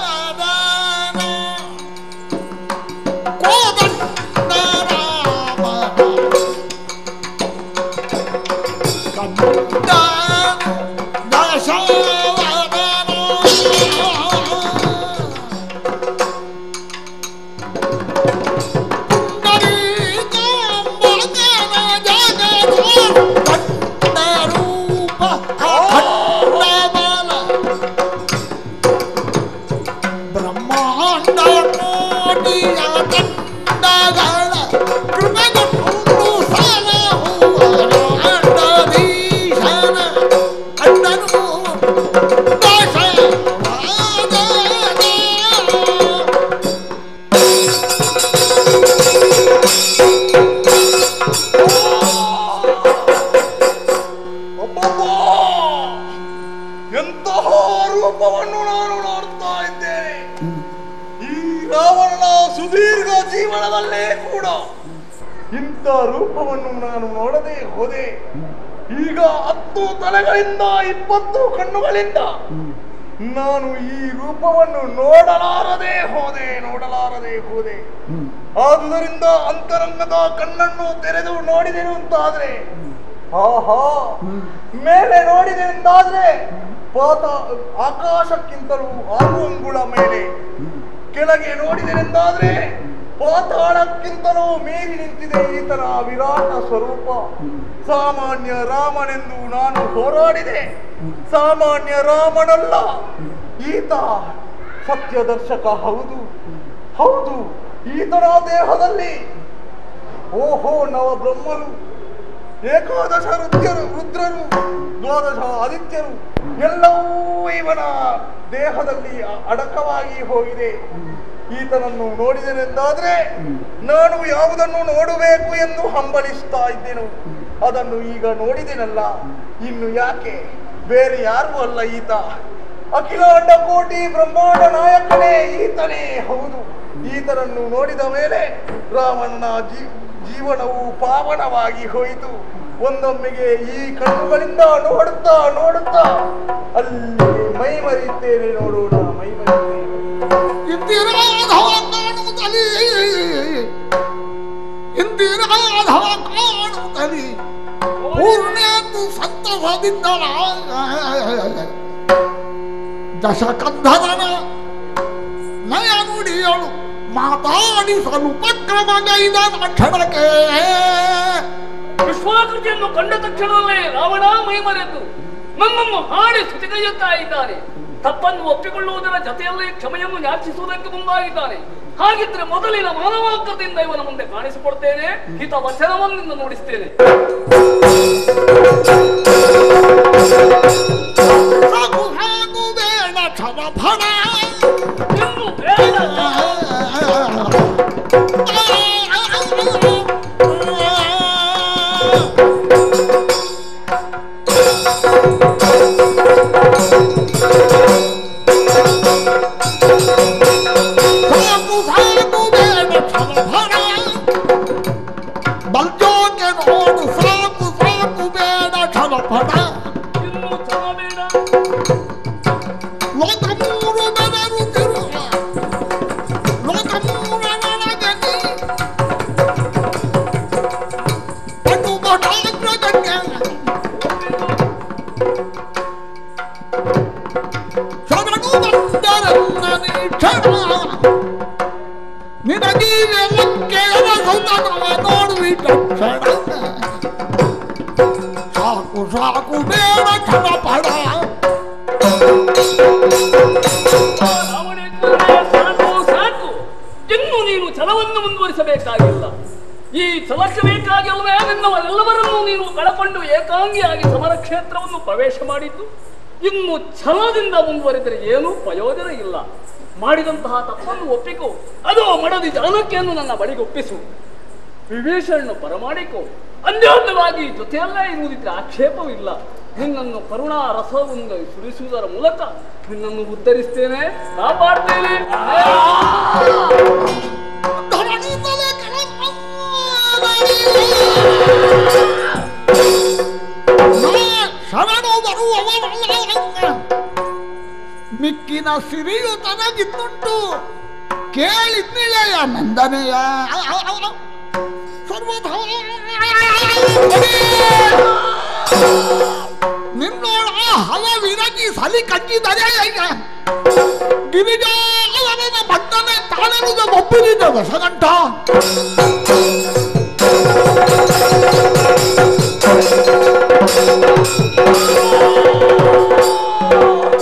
ಕೋದಂಡರಾಮ ಕಂಡನು ಬ್ರಹ್ಮಾಂಡ ಕೋಟಿಯ ತಂಡಗಳ ಕೃಪೆಗೊಂಡು ಸಲಹು ಅಡ್ಡದೀಶನ ಅಡ್ಡನು ನಾಶವಾದ ಅಬ್ಬಬ್ಬಾ! ಎಂತಹ ರೂಪವನ್ನು ನಾನು ನೋಡ್ತಾ ಇದ್ದೇನೆ ಈ ರಾವಣನ ಸುದೀರ್ಘ ಜೀವನದಲ್ಲೇ ಕೂಡ ಇಂಥ ರೂಪವನ್ನು ನಾನು ನೋಡದೆ ಹೋದೆ ಈಗ ಹತ್ತು ತಲೆಗಳಿಂದ ಇಪ್ಪತ್ತು ಕಣ್ಣುಗಳಿಂದ ನಾನು ಈ ರೂಪವನ್ನು ನೋಡಲಾರದೆ ಹೋದೆ ನೋಡಲಾರದೆ ಹೋದೆ ಆದುದರಿಂದ ಅಂತರಂಗದ ಕಣ್ಣನ್ನು ತೆರೆದು ನೋಡಿದೆನು ಅಂತಾದ್ರೆ ಆಹಾ ಮೇಲೆ ನೋಡಿದೆ ಎಂದಾದ್ರೆ ಪಾತ ಆಕಾಶಕ್ಕಿಂತಲೂ ಆರು ಅಂಗುಳ ಮೇಲೆ ಕೆಳಗೆ ನೋಡಿದೆನೆಂದಾದ್ರೆ ಪಾತಾಳಕ್ಕಿಂತಲೂ ಮೀರಿ ನಿಂತಿದೆ ಈತನ ವಿರಾಟ ಸ್ವರೂಪ ಸಾಮಾನ್ಯ ರಾಮನೆಂದು ನಾನು ಹೋರಾಡಿದೆ ಸಾಮಾನ್ಯ ರಾಮನಲ್ಲ ಈತ ಸತ್ಯದರ್ಶಕ ಹೌದು ಹೌದು ಈತನ ದೇಹದಲ್ಲಿ ಓಹೋ ನವ ಬ್ರಹ್ಮರು ಏಕಾದಶ ರುದ್ರರು ರುದ್ರರು ದ್ವಾದಶ ಆದಿತ್ಯರು ಎಲ್ಲವೂ ಇವನ ದೇಹದಲ್ಲಿ ಅ- ಅಡಕವಾಗಿ ಹೋಗಿದೆ ಈತನನ್ನು ನೋಡಿದೆನೆಂದಾದ್ರೆ ನಾನು ಯಾವುದನ್ನು ನೋಡಬೇಕು ಎಂದು ಹಂಬಲಿಸ್ತಾ ಇದ್ದೆನು ಅದನ್ನು ಈಗ ನೋಡಿದೆನಲ್ಲ ಇನ್ನು ಯಾಕೆ ಬೇರೆ ಯಾರೂ ಅಲ್ಲ ಈತ ಅಖಿಲಾಂಡ ಕೋಟಿ ಬ್ರಹ್ಮಾಂಡ ನಾಯಕನೇ ಈತನೇ ಹೌದು ಈತನನ್ನು ನೋಡಿದ ಮೇಲೆ ರಾವಣನ ಜೀ ಜೀವನವು ಪಾವನವಾಗಿ ಹೋಯಿತು ಒಂದೊಮ್ಮೆಗೆ ಈ ಕಣ್ಣುಗಳಿಂದ ನೋಡುತ್ತಾ ನೋಡುತ್ತಾ ಅಲ್ಲಿ ಮೈ ಮರೆಯುತ್ತೇನೆ ನೋಡೋಣ ಮೈ ಮರೆಯುತ್ತೇನೆ ಇಂದಿರಾಧವ ಕಾಣುತ್ತಲಿ ಇಂದಿರಾಧವ ಕಾಣುತ್ತಲಿ ಪೂರ್ಣೇಂದು ಸಂತಸದಿಂದ ದಶಕಂಧರನ ನಯ ನುಡಿಯಳು ಮಾತಾಡಿಸಲು ಉಪಕ್ರಮಗೈದ ಕ್ಷಣಕ್ಕೆ ವಿಶ್ವಾಕೃತಿಯನ್ನು ಕಂಡ ತಕ್ಷಣವೇ ರಾವಣ ಮೈಮರೆತು ನನ್ನನ್ನು ಹಾಡಿ ಸ್ತುತಿಗೈಯುತ್ತಾ ಇದ್ದಾನೆ ತಪ್ಪನ್ನು ಒಪ್ಪಿಕೊಳ್ಳುವುದರ ಜೊತೆಯಲ್ಲಿ ಕ್ಷಮೆಯನ್ನು ಯಾಚಿಸುವುದಕ್ಕೆ ಮುಂದಾಗಿದ್ದಾನೆ ಹಾಗಿದ್ರೆ ಮೊದಲಿನ ಮಾನವಾಕೃತಿಯಿಂದ ಇವನ ಮುಂದೆ ಕಾಣಿಸಿಕೊಡ್ತೇನೆ ಹಿತ ವಚನವನ್ನು ನುಡಿಸ್ತೇನೆ ಸಾಕು ಸಾಕು ಬೇಡ ಕ್ಷಮ ಫಲ ಇನ್ನು ಬೇಡ ಸಾಕು ಸಾಕು ಬೇಡ ಕ್ಷಮಭರ ಬಲ್ಜೋಕೆ ನೋಡು ಸಾಕು ಸಾಕು ಬೇಡ ಕ್ಷಮಫಲ ಇನ್ನು ಕ್ಷಮ ಬೇಡ ಲೋಕ ಮೂರು ಬೆದರುತ್ತಿರುವ ಲೋಕ ಮೂರ ನನಗನಿ ಪಟು ಪಟಾಗ್ರಗಣ್ಯ ಶರಣು ಬಂದರನ್ನ ನೀಕ್ಷಣ ನಿನಗೀಗ ಲಂಕೆಯರ ಸುತನವ ನೋಡುವಿಟ ಕ್ಷಣ ಸಾಕು ಸಾಕು ಬೇಡ ಕ್ಷಣ ಪಡ ರಾವಣೇಶ್ವರನೇ ಸಾಕು ಸಾಕು ಇನ್ನು ನೀನು ಛಲವನ್ನು ಮುಂದುವರಿಸಬೇಕಾಗಿಲ್ಲ ಈ ಛಲಕ್ಕೆ ಬೇಕಾಗಿಲ್ಲವೇ ನಿನ್ನವರೆಲ್ಲವರನ್ನೂ ನೀನು ಕಳಕೊಂಡು ಏಕಾಂಗಿಯಾಗಿ ಸಮರ ಕ್ಷೇತ್ರವನ್ನು ಪ್ರವೇಶ ಮಾಡಿದ್ದು ಇನ್ನು ಛಲದಿಂದ ಮುಂದುವರಿದರೆ ಏನೂ ಪ್ರಯೋಜನ ಇಲ್ಲ ಮಾಡಿದಂತಹ ತಪ್ಪನ್ನು ಒಪ್ಪಿಕೊ ಅದು ಮಡದಿ ಜಾನಕಿಯನ್ನು ನನ್ನ ಬಳಿಗೆ ಒಪ್ಪಿಸು ವಿಭೀಷಣನ್ನು ಬರಮಾಡಿಕೊ ಅನ್ಯೋನ್ಯವಾಗಿ ಜೊತೆಯಲ್ಲೇ ಇರುವುದಿದ್ರೆ ಆಕ್ಷೇಪವಿಲ್ಲ ನಿನ್ನನ್ನು ಕರುಣಾ ರಸವನ್ನು ಸುರಿಸುವುದರ ಮೂಲಕ ನಿನ್ನನ್ನು ಉದ್ಧರಿಸ್ತೇನೆ ಕಾಪಾಡ್ತೇನೆ ಧರಣಿತಲೆ ಶರಣು ಬರುವವರಲ್ಲ ಮಿಕ್ಕಿನ ಸಿರಿಯು ತನಗಿದ್ದುಂಟು ಕೇಳಿದ್ನಿಳೆಯ ನಂದನೆಯ ಸರ್ವಧಾ ನಿನ್ನೋಳ ಹಲವಿರಗಿ ಸಲಿ ಕಚ್ಚಿದರೆ ಗಿರಿಜಾಲನ ಬಟ್ಟನೆ ತಾಳೆನುದ ಒಪ್ಪಿನಿದ ದಶಗಂಟ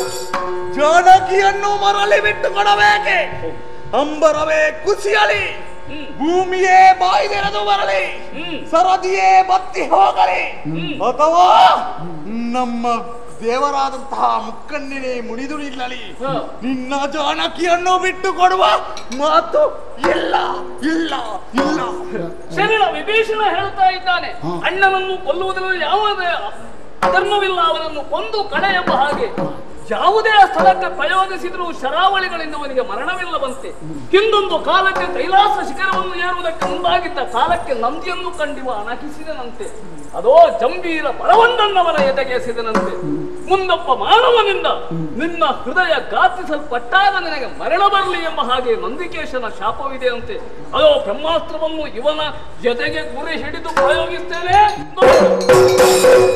ಜಾನಕಿಯನ್ನು ಮರಳಿ ಬಿಟ್ಟುಕೊಡಬೇಕೆ ಅಂಬರವೇ ಕುಸಿಯಲಿ ಭೂಮಿಯೇ ಬಾಯ್ದೆರೆದು ಬರಲಿ ಹ್ಮ್. ಸರದಿಯೇ ಬತ್ತಿ ಹೋಗಲಿ ಅಥವಾ ನಮ್ಮ ದೇವರಾದಂತಹ ಮುಕ್ಕಣ್ಣಿನೇ ಮುನಿದು ನಿಲ್ಲಲಿ ಹ. ನಿನ್ನ ಜಾನಕಿಯನ್ನು ಬಿಟ್ಟು ಕೊಡುವ ಮಾತು ಇಲ್ಲ ಇಲ್ಲ ಇಲ್ಲ ಶರೀರ ವಿಭೀಷಣ ಹೇಳ್ತಾ ಇದ್ದಾನೆ ಅಣ್ಣನನ್ನು ಕೊಲ್ಲುವುದರಲ್ಲಿ ಯಾವುದೇ ಅಧರ್ಮವಿಲ್ಲ ಅವನನ್ನು ಕೊಂದು ಕಡೆ ಎಂಬ ಹಾಗೆ ಯಾವುದೇ ಸ್ಥಳಕ್ಕೆ ಪ್ರಯೋಗಿಸಿದರೂ ಶರಾವಳಿಗಳಿಂದ ಅವನಿಗೆ ಮರಣವಿಲ್ಲವಂತೆ ಹಿಂದೊಂದು ಕಾಲಕ್ಕೆ ಕೈಲಾಸ ಶಿಖರವನ್ನು ಏರುವುದಕ್ಕೆ ಮುಂದಾಗಿದ್ದ ಕಾಲಕ್ಕೆ ನಂದಿಯನ್ನು ಕಂಡಿವ ಅಣಕಿಸಿದನಂತೆ ಅದೋ ಜಂಬೀರ ಬಲವೊಂದನ್ನವನ ಎದೆಗೆಸಿದನಂತೆ ಮುಂದೊಬ್ಬ ಮಾನವನಿಂದ ನಿನ್ನ ಹೃದಯ ಘಾತಿಸಲ್ಪಟ್ಟಾಗ ನಿನಗೆ ಮರಣ ಬರಲಿ ಎಂಬ ಹಾಗೆ ನಂದಿಕೇಶನ ಶಾಪವಿದೆ ಅಂತೆ ಅದೋ ಬ್ರಹ್ಮಾಸ್ತ್ರವನ್ನು ಇವನ ಜೊತೆಗೆ ಗುರಿ ಹಿಡಿದು ಪ್ರಯೋಗಿಸ್ತೇನೆ ನೋಡು.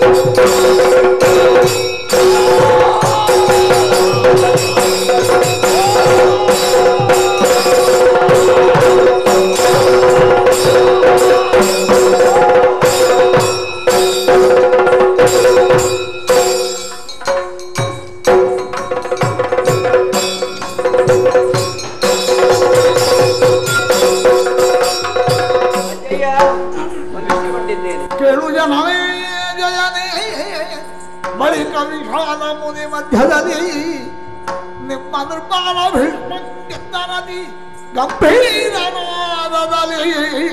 ಕೇಳು ಜನವೇ ಜಯನೇ ಬಳಿಕ ವಿಷಾದ ಮುನಿ ಮಧ್ಯದಲ್ಲಿ ನಿಮ್ಮ ನಿರ್ಮಾಣ ಭೀಷ್ಮಕ್ಕೆತ್ತರದಿ ಗಂಭೀರನಾದದಲ್ಲಿ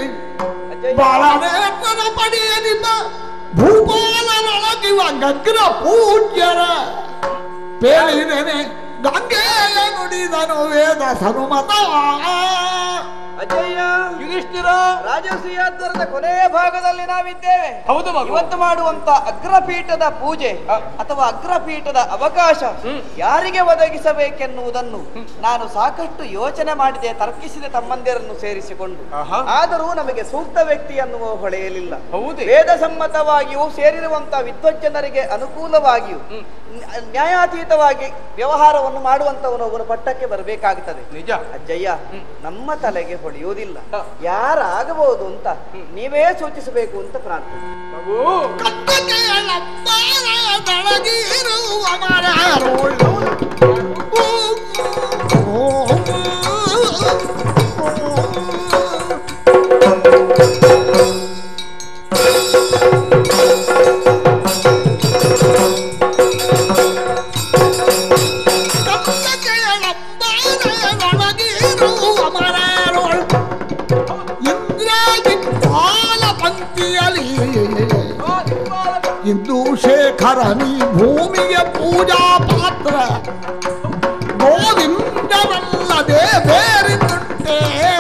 ಬಾಳನೇತನ ಪಡೆಯಲಿದ್ದ ಭೂಪಾಲನೊಳಗಿವ ಗಗ್ರ ಪೂಜ್ಯರ ಪೇಳಿನೇನೆ ಗಂಗೆಯ ನುಡಿದನು ವೇದ ಸನುಮತ ಅಜಯ್ಯ ಯುಧಿಷ್ಠಿರ ರಾಜಸೂಯಾಧ್ವರದ ಕೊನೆಯ ಭಾಗದಲ್ಲಿ ನಾವಿದ್ದೇವೆ ಹೌದು ಮಗು ಇವತ್ತು ಮಾಡುವಂತ ಅಗ್ರಪೀಠದ ಪೂಜೆ ಅಥವಾ ಅಗ್ರಪೀಠದ ಅವಕಾಶ ಯಾರಿಗೆ ಒದಗಿಸಬೇಕೆನ್ನುವುದನ್ನು ನಾನು ಸಾಕಷ್ಟು ಯೋಚನೆ ಮಾಡಿದೆ ತರ್ಕಿಸಿದೆ ತಮ್ಮಂದಿರನ್ನು ಸೇರಿಸಿಕೊಂಡು ಆಹಾ. ಆದರೂ ನಮಗೆ ಸೂಕ್ತ ವ್ಯಕ್ತಿ ಅನ್ನುವ ಹೊಳೆಯಲಿಲ್ಲ ಹೌದೇ? ವೇದ ಸಮ್ಮತವಾಗಿಯೂ ಸೇರಿರುವಂತ ವಿದ್ವಜ್ಜನರಿಗೆ ಅನುಕೂಲವಾಗಿಯೂ ನ್ಯಾ- ನ್ಯಾಯಾತೀತವಾಗಿ ವ್ಯವಹಾರವನ್ನು ಮಾಡುವಂತವನು ಒಬ್ಬನು ಪಟ್ಟಕ್ಕೆ ಬರಬೇಕಾಗುತ್ತದೆ ನಿಜ ಅಜ್ಜಯ್ಯ ನಮ್ಮ ತಲೆಗೆ ಹೊಳೆಯುವುದಿಲ್ಲ ಯಾರಾಗಬಹುದು ಅಂತ ನೀವೇ ಸೂಚಿಸಬೇಕು ಅಂತ ಪ್ರಾರ್ಥನೆ ಮಗು ಕತ್ತಗೆಯಳಬ್ಬಾರದೊಳಗಿರುವ ಮರಗಳು. ಊ, ಊ, ಕತ್ತಗೆಯಳಬ್ಬಾರದೊಳಗಿರುವ ಮರಗಳು. ಇಂದ್ರಾಜಿತ್ಪಾಲ ಪಂಕ್ತಿಯಲ್ಲಿ ಇಂದು ಶೇಖರನಿ ಭೂಮಿಗೆ ಪೂಜಾ ಪಾತ್ರ ಗೋವಿಂದವಲ್ಲದೆ ಬೇರಿದುಂಟೆ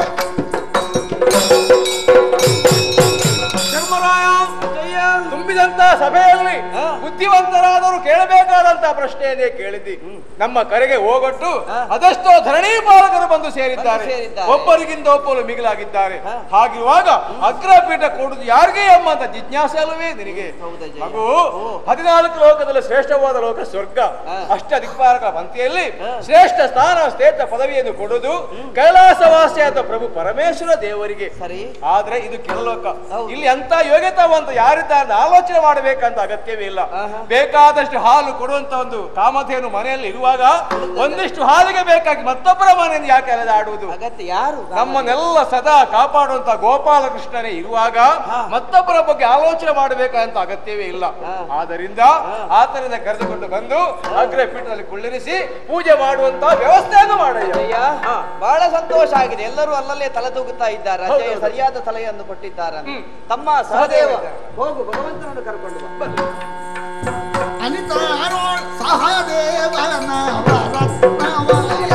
ಧರ್ಮರಾಯ ತುಂಬಿದಂತ ಸಭೆಯಲ್ಲಿ ಬುದ್ಧಿವಂತರಾದವರು ಕೇಳಬೇಕಾದಂತ ಪ್ರಶ್ನೆಯನ್ನೇ ಕೇಳಿದ್ದಿ ನಮ್ಮ ಕರೆಗೆ ಹೋಗೊಟ್ಟು ಅದೆಷ್ಟೋ ಧರಣಿ ಪಾಲಕರು ಬಂದು ಸೇರಿದ್ದಾರೆ ಬಂದು ಸೇರಿದ್ದಾರೆ. ಒಬ್ಬರಿಗಿಂತ ಒಬ್ಬರು ಮಿಗಿಲಾಗಿದ್ದಾರೆ ಹಾ. ಹಾಗಿರುವಾಗ ಅಗ್ರಪೀಠ ಕೊಡುದು ಯಾರಿಗೆ ಎಂಬಂತ ಜಿಜ್ಞಾಸೆ ಅಲ್ಲವೇ ನಿನಗೆ ಹೌದಜ್ಜಯ್ಯ. ಮಗು ಓ. ಹದಿನಾಲ್ಕು ಲೋಕದಲ್ಲಿ ಶ್ರೇಷ್ಠವಾದ ಲೋಕ ಸ್ವರ್ಗ ಹಾ. ಅಷ್ಟ ದಿಕ್ಪಾಲಕ ಪಂಕ್ತಿಯಲ್ಲಿ ಹಾ. ಶ್ರೇಷ್ಠ ಸ್ಥಾನ ಶ್ರೇಷ್ಠ ಪದವಿಯನ್ನು ಕೊಡುವುದು ಕೈಲಾಸವಾಸಿಯಾದ ಪ್ರಭು ಪರಮೇಶ್ವರ ದೇವರಿಗೆ ಸರಿ ಆದ್ರೆ ಇದು ಕೆಳಲೋಕ ಹೌದು. ಇಲ್ಲಿ ಅಂತ ಯೋಗ್ಯತಾವಂತ ಯಾರಿದ್ದಾರೆ ಆಲೋಚನೆ ಮಾಡಬೇಕಂತ ಅಗತ್ಯವೇ ಇಲ್ಲ ಆಹಾ. ಬೇಕಾದಷ್ಟು ಹಾಲು ಕೊಡುವಂತ ಒಂದು ಕಾಮಧೇನು ಮನೆಯಲ್ಲಿ ಇರುವಾಗ ಒಂದಿಷ್ಟು ಹಾಲಿಗೆ ಬೇಕಾಗಿ ಮತ್ತೊಬ್ಬರ ಮನೆಯನ್ನು ಯಾಕೆ ಅಲೆದಾಡುವುದು ಅಗತ್ಯ ಯಾರು ನಮ್ಮನ್ನೆಲ್ಲ ಸದಾ ಕಾಪಾಡುವಂತ ಗೋಪಾಲಕೃಷ್ಣನೇ ಇರುವಾಗ ಮತ್ತೊಬ್ಬರ ಬಗ್ಗೆ ಆಲೋಚನೆ ಮಾಡಬೇಕಂತ ಅಗತ್ಯವೇ ಇಲ್ಲ ಹಾ. ಆದ್ದರಿಂದ ಆತನಿಂದ ಕರೆದುಕೊಂಡು ಬಂದು ಅಗ್ರ ಪೀಠದಲ್ಲಿ ಕುಳ್ಳಿರಿಸಿ ಪೂಜೆ ಮಾಡುವಂತ ವ್ಯವಸ್ಥೆಯನ್ನು ಮಾಡಯ್ಯ ಅಯ್ಯ ಹಾ. ಬಹಳ ಸಂತೋಷ ಆಗಿದೆ ಎಲ್ಲರೂ ಅಲ್ಲಲ್ಲೇ ತಲೆ ತೂಗುತ್ತಾ ಇದ್ದಾರೆ ಹೌದು, ಅಜ್ಜಯ್ಯ ಹೌದು. ಸರಿಯಾದ ಸಲಹೆಯನ್ನು ಕೊಟ್ಟಿದ್ದಾರೆ ಅಂತ. ಹ್ಮ್. ತಮ್ಮ ಸಹದೇವ ಇದ್ದಾರೆ. ಹೋಗು ಭಗವಂತನನ್ನು ಕರ್ಕೊಂಡು ಬಾ ಅನಿತಾರೋ ಸಹದೇವನ ವರತ್ನವಯ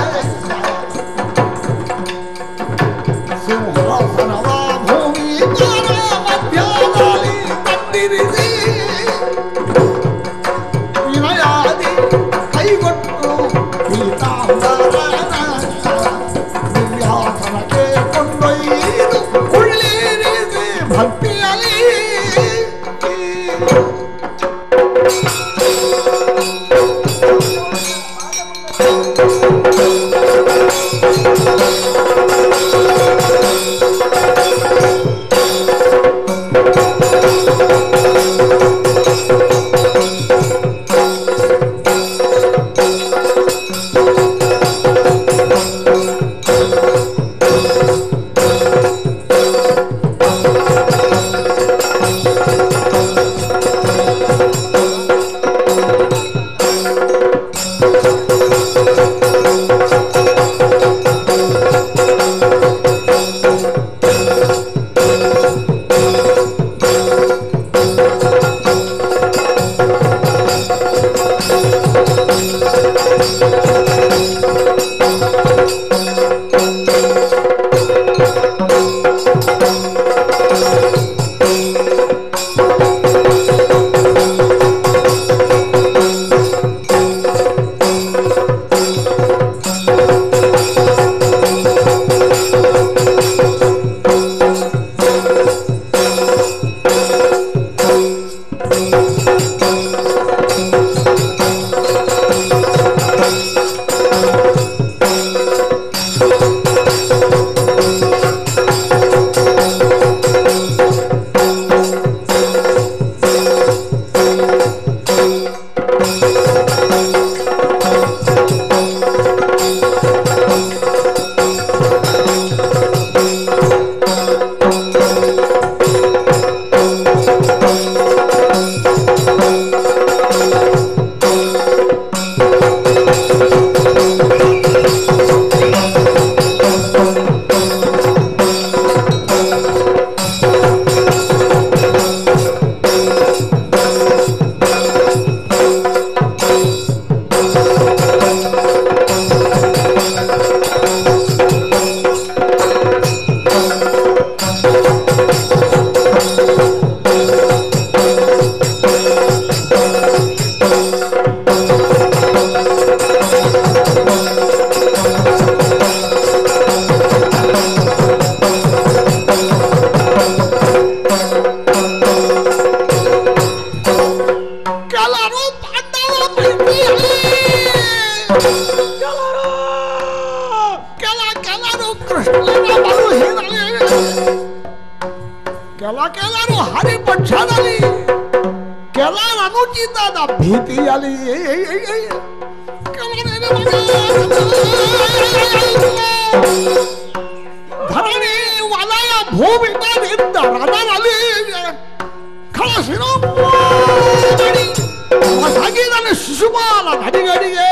ಸಿಂಹಾಸನವ ಭೂಮಿ ಪರ ಮಧ್ಯದಲ್ಲಿ ತಂದಿರಿಸಿ ವಿನಯಾದಿ ಕೈಗೊಟ್ಟು ಪೀತಾಂಬರನ ದಿವ್ಯಾಸನಕ್ಕೆ ಕೊಂಡೊಯ್ದು ಉಳ್ಳಿರಿಸಿ ಭಕ್ತಿಯಲ್ಲಿ ಕೆಲರು ಪಾಂಡವ ಪ್ರೀತಿಯಲ್ಲಿ ಕೆಲ ಕೆಲರು ಕೃಷ್ಣನ ಬಲುಹೀನಲಿ ಕೆಲ ಕೆಲರು ಹರಿಪಕ್ಷದಲ್ಲಿ ಕೆಲರ ಅನುಚಿತದ ಭೀತಿಯಲ್ಲಿ ಧರಣಿ ವಲಯ ಭೂಮಿ ಮೇಲಿದ್ದ ರಣದಲ್ಲಿ ಕಳಸಿರೋ ಸಾಗಿದಲ್ಲಿ ಶಿಶುಪಾಲ ನಡಿಗಡಿಗೆ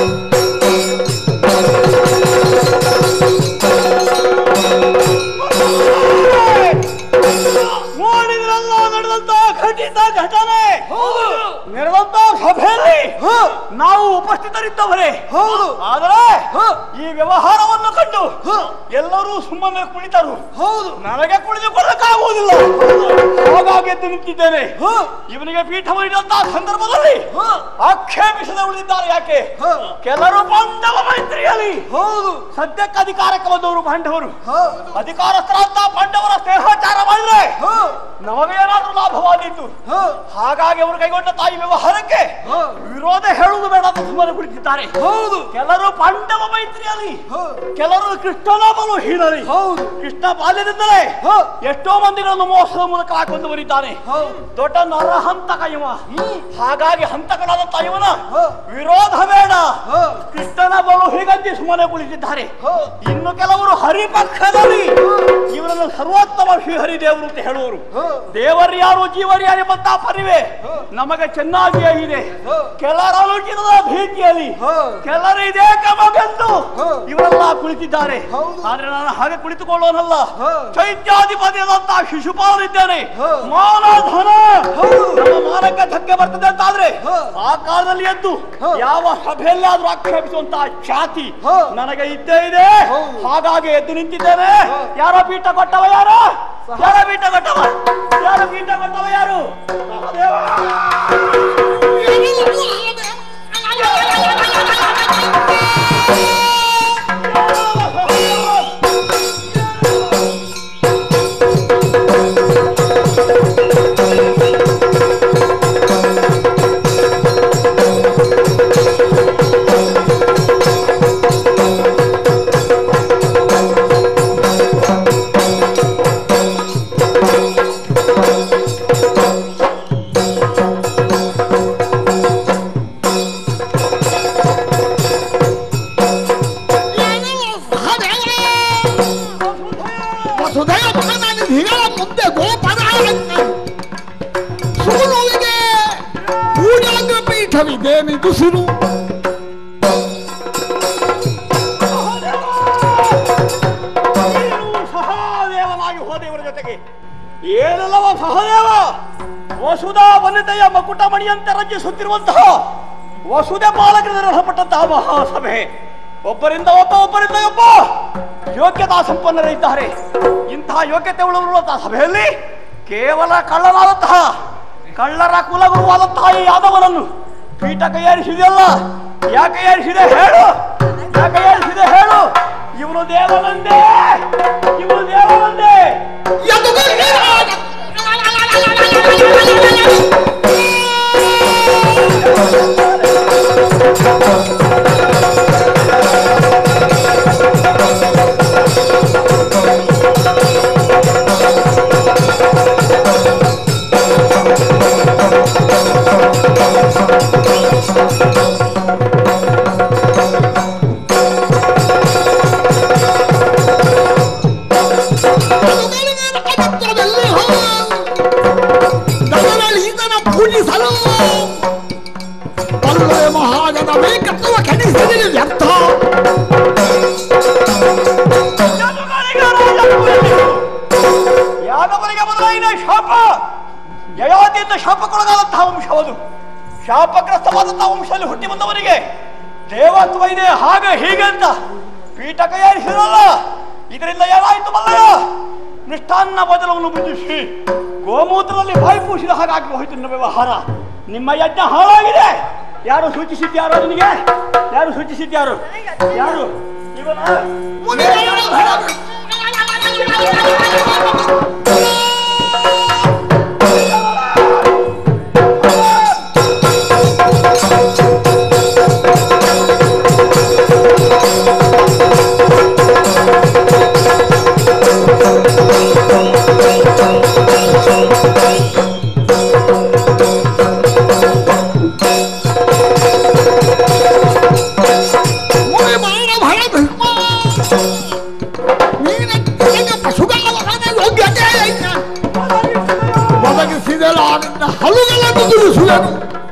ನೋಡಿದ್ರಲ್ಲ ನಡೆದಂತ ಖಂಡಿತ ಘಟನೆ ನಡೆದಂತ ಸಭೆಯಲ್ಲಿ ನಾವು ಉಪಸ್ಥಿತರಿದ್ದವರೇ ಹೌದು ಆದರೆ ಈ ವ್ಯವಹಾರವನ್ನು ಕಂಡು ಎಲ್ಲರೂ ಸುಮ್ಮನೆ ಕುಳಿತರು ಹೌದು ನನಗೆ ಕುಳಿತುಕೊಳ್ಳಕ್ಕಾಗುವುದಿಲ್ಲ ಹಾಗಾಗಿ ಎದ್ದು ನಿಂತಿದ್ದೇನೆ ಇವನಿಗೆ ಪೀಠವನ್ನಿಟ್ಟಂತಹ ಸಂದರ್ಭದಲ್ಲಿ ಆಕ್ಷೇಪಿಸದೆ ಉಳಿದಿದ್ದಾರೆ ಯಾಕೆ ಕೆಲವರು ಪಾಂಡವ ಮೈತ್ರಿಯಲ್ಲಿ ಹೌದು ಸದ್ಯಕ್ಕೆ ಅಧಿಕಾರಕ್ಕೆ ಬಂದವರು ಪಾಂಡವರು ಹೌದು ಅಧಿಕಾರಸ್ಥರಾದ ಪಾಂಡವರ ಸ್ನೇಹಾಚಾರ ಮಾಡಿದ್ರೆ ನಮಗೇನಾದ್ರೂ ಲಾಭವಾದೀತು ಹಾಗಾಗಿ ಅವರು ಕೈಗೊಂಡ ತಾಯಿ ವ್ಯವಹಾರಕ್ಕೆ ವಿರೋಧ ಹೇಳುವುದು ಬೇಡ ಅಂತ ಸುಮ್ಮನೆ ಕುಳಿತಿದ್ದಾರೆ ಹೌದು ಕೆಲವರು ಪಾಂಡವ ಮೈತ್ರಿಯಲ್ಲಿ ಹೌದು ಕೆಲವರು ಕೃಷ್ಣನ ಬಲು ಹೀನರಿ ಹೌದು ಕೃಷ್ಣ ಬಾಲ್ಯದಿಂದಲೇ ಹ. ಎಷ್ಟೋ ಮಂದಿಗಳನ್ನು ಮೋಸದ ಮೂಲಕ ಹಾಕೊಂಡು ಬರಿದ್ದಾನೆ ಹೌದು ದೊಡ್ಡ ನರಹಂತಕ ಇವ ಹಾಗಾಗಿ ಹಂತಕನಾದಂತ ಇವನ ಹ. ವಿರೋಧ ಬೇಡ ಹ. ಕೃಷ್ಣನ ಬಲು ಹೀಗಂತಿ ಸುಮ್ಮನೆ ಕುಳಿತಿದ್ದಾರೆ ಹ. ಇನ್ನು ಕೆಲವರು ಹರಿಪಕ್ಷದಲ್ಲಿ ಇವರನ್ನು ಸರ್ವೋತ್ತಮ ಶ್ರೀಹರಿ ದೇವರು ಅಂತ ಹೇಳುವರು ಹ. ದೇವರು ಯಾರು ಜೀವರು ಯಾರು ಎಂಬಂತ ಪರಿವೆ ನಮಗೆ ಚೆನ್ನಾಗಿಯೇ ಇದೆ ಹ. ಕೆಲರ ಅನುಚಿತದ ಭೀತಿಯಲ್ಲಿ ಹ. ಕೆಲರು ಇದೇ ಕಮಗೆಂದು ಹ. ಇವರೆಲ್ಲ ಕುಳಿತಿದ್ದಾರೆ ಹೌದು. ಆದ್ರೆ ನಾನು ಹಾಗೆ ಕುಳಿತುಕೊಳ್ಳೋನಲ್ಲ ಹ. ಚೈತ್ಯಾಧಿಪತಿಯಾದಂತ ಶಿಶುಪಾಲಿದ್ದೇನೆ ಹ. ಮಾನ ಧನ ಹೌದು. ನಮ್ಮ ಮಾನಕ್ಕೆ ಧಕ್ಕೆ ಬರ್ತದೆ ಅಂತಾದ್ರೆ ಹ. ಆ ಕಾಲದಲ್ಲಿ ಎದ್ದು ಹ. ಯಾವ ಸಭೆಯಲ್ಲಾದ್ರೂ ಆಕ್ಷೇಪಿಸುವಂತ ಛಾತಿ ಹ. ನನಗೆ ಇದ್ದೇ ಇದೆ ಹೌದು. ಹಾಗಾಗಿ ಎದ್ದು ನಿಂತಿದ್ದೇನೆ ಹ. ಯಾರೋ ಪೀಠ ಕೊಟ್ಟವ ಯಾರು ಯಾರೋ ಪೀಠ ಕೊಟ್ಟವ ಯಾರು ಪೀಠ ಕೊಟ್ಟವ ಯಾರು ಸಹದೇವ. ವಸುಧೆಯ ಮಗನಿಧಿಗಳ ಮುಂದೆ ಗೋಪರ ಸೂನುವಿಗೆ ಪೂಜಾಂಗ ಪೀಠವಿದೆ ನಿದುಸಿರು ನೀನು ಸಹದೇವನಾಗಿ ಹೋದ ಇವರ ಜೊತೆಗೆ ಏನಲ್ಲವ ಸಹದೇವ ವಸುಧಾ ವನಿತೆಯ ಮಕುಟ ಮಣಿಯಂತೆ ರಂಜಿಸುತ್ತಿರುವಂತಹ ವಸುದೆ ಪಾಲಕರಿಂದ ನಡೆಸಲ್ಪಟ್ಟಂತಹ ಮಹಾಸಭೆ ಒಬ್ಬರಿಂದ ಒಬ್ಬ ಒಬ್ಬರಿಂದ ಒಬ್ಬ ಯೋಗ್ಯತಾ ಸಂಪನ್ನರಿದ್ದಾರೆ ಇಂತಹ ಯೋಗ್ಯತೆ ಉಳ್ಳವರುವಂತಹ ಸಭೆಯಲ್ಲಿ ಕೇವಲ ಕಳ್ಳನಾದಂತಹ ಕಳ್ಳರ ಕುಲಗುರುವಾದಂತಹ ಈ ಯಾದವನನ್ನು ಪೀಠಕ್ಕೆ ಏರಿಸಿದೆಯಲ್ಲ ಯಾಕೆ ಏರಿಸಿದೆ ಹೇಳು ಯಾಕೆ ಏರಿಸಿದೆ ಹೇಳು ಇವನು ದೇವನಂದೇ ಇವನು ದೇವನಂದೇ ಯದುವೀರ ಪೂಜಿಸಲು ಪಲ್ಲೆ ಮಹಾಜನ ಬೇಕತ್ತುವ ಕೆಡಿಸಿದರೆ ವ್ಯರ್ಥ ಯಾದವರಿಗೆ ಬದಲಾಯಿನ ಶಾಪ ಯಯಾತಿಯಿಂದ ಶಾಪಕ್ಕೊಳಗಾದಂತಹ ವಂಶವದು ಶಾಪಗ್ರಸ್ತವಾದಂತಹ ವಂಶದಲ್ಲಿ ಹುಟ್ಟಿ ಬಂದವರಿಗೆ ದೇವತ್ವ ಇದೆ ಹಾಗೆ ಹೀಗೆ ಅಂತ ಪೀಠ ಕೈಯಾರಿಸಿರಲ್ಲ ಇದರಿಂದ ಏನಾಯ್ತು ಮಲ್ಲಯ್ಯ ಮೃಷ್ಟಾನ್ನ ಬದಲವನ್ನು ಬುದ್ಧಿಸಿ ಗೋಮೂತ್ರದಲ್ಲಿ ಬಾಯಿ ಪೂಸಿದ ಹಾಗಾಗಿ ಹೋಯಿತು ನಿಮ್ಮ ವ್ಯವಹಾರ ನಿಮ್ಮ ಯಜ್ಞ ಹಾಳಾಗಿದೆ ಯಾರು ಸೂಚಿಸಿದ್ಯಾರೋ ನಿನಗೆ ಯಾರು ಸೂಚಿಸಿದ್ಯಾರು ಯಾರು ಇವನ ಮುನಿ ಬಾಣ ಬಹಳ ಧರ್ಮ ನೀನ ಪಶುಗಾವನ ಯೋಗ್ಯತೆ ಐತ ಒದಗಿಸಿದೆಲ್ಲ ನಿನ್ನ ಹಲುಗಳನ್ನು ಗುರುಸುವೆನು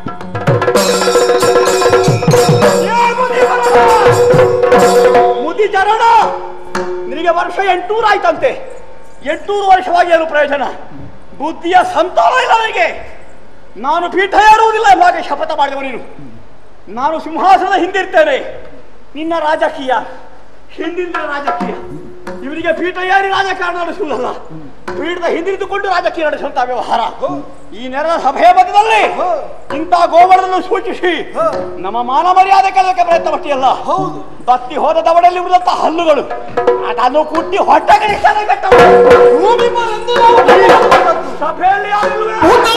ಮುದಿ ಚರಣ ನಿನಗೆ ವರ್ಷ ಎಂಟೂರು ಆಯ್ತಂತೆ ಎಂಟೂರು ವರ್ಷವಾಗಿ ಏನು ಪ್ರಯೋಜನ ಬುದ್ಧಿಯ ಸಂತಾನ ಇಲ್ಲ ನನಗೆ ನಾನು ಪೀಠ ಏರುವುದಿಲ್ಲ ಎಂಬ ಹಾಗೆ ಶಪಥ ಮಾಡಿದವ ನೀನು ನಾನು ಸಿಂಹಾಸನದ ಹಿಂದಿರ್ತೇನೆ ನಿನ್ನ ರಾಜಕೀಯ ಹಿಂದಿನ ರಾಜಕೀಯ ಇವರಿಗೆ ಪೀಠ ಏರಿ ರಾಜಕಾರಣ ನಡೆಸುವುದಲ್ಲ ಪೀಠದ ಹಿಂದಿರಿದುಕೊಂಡು ರಾಜಕೀಯ ನಡೆಸುವಂತಹ ವ್ಯವಹಾರ ಈ ನೆರೆದ ಸಭೆಯ ಮಧ್ಯದಲ್ಲಿ ಇಂಥ ಗೋವಳನ್ನು ಸೂಚಿಸಿ ನಮ್ಮ ಮಾನ ಮರ್ಯಾದೆ ಕೆಲಸಕ್ಕೆ ಪ್ರಯತ್ನ ಪಟ್ಟಿಯಲ್ಲ ಬತ್ತಿ ಹೋದ ದವಡೆಯಲ್ಲಿ ಉಳಿದಂತ ಹಲ್ಲುಗಳು ಅದನ್ನು ಕುಟ್ಟಿ ಹೊಟ್ಟೆ ಕಡಿಸ್ತಾನೆ ಬೆಟ್ಟವು. ಭೂಮಿ ಬರೆದು ನಾವು ಸಭೆಯಲ್ಲಿ ಯಾರಿಲ್ವೇ?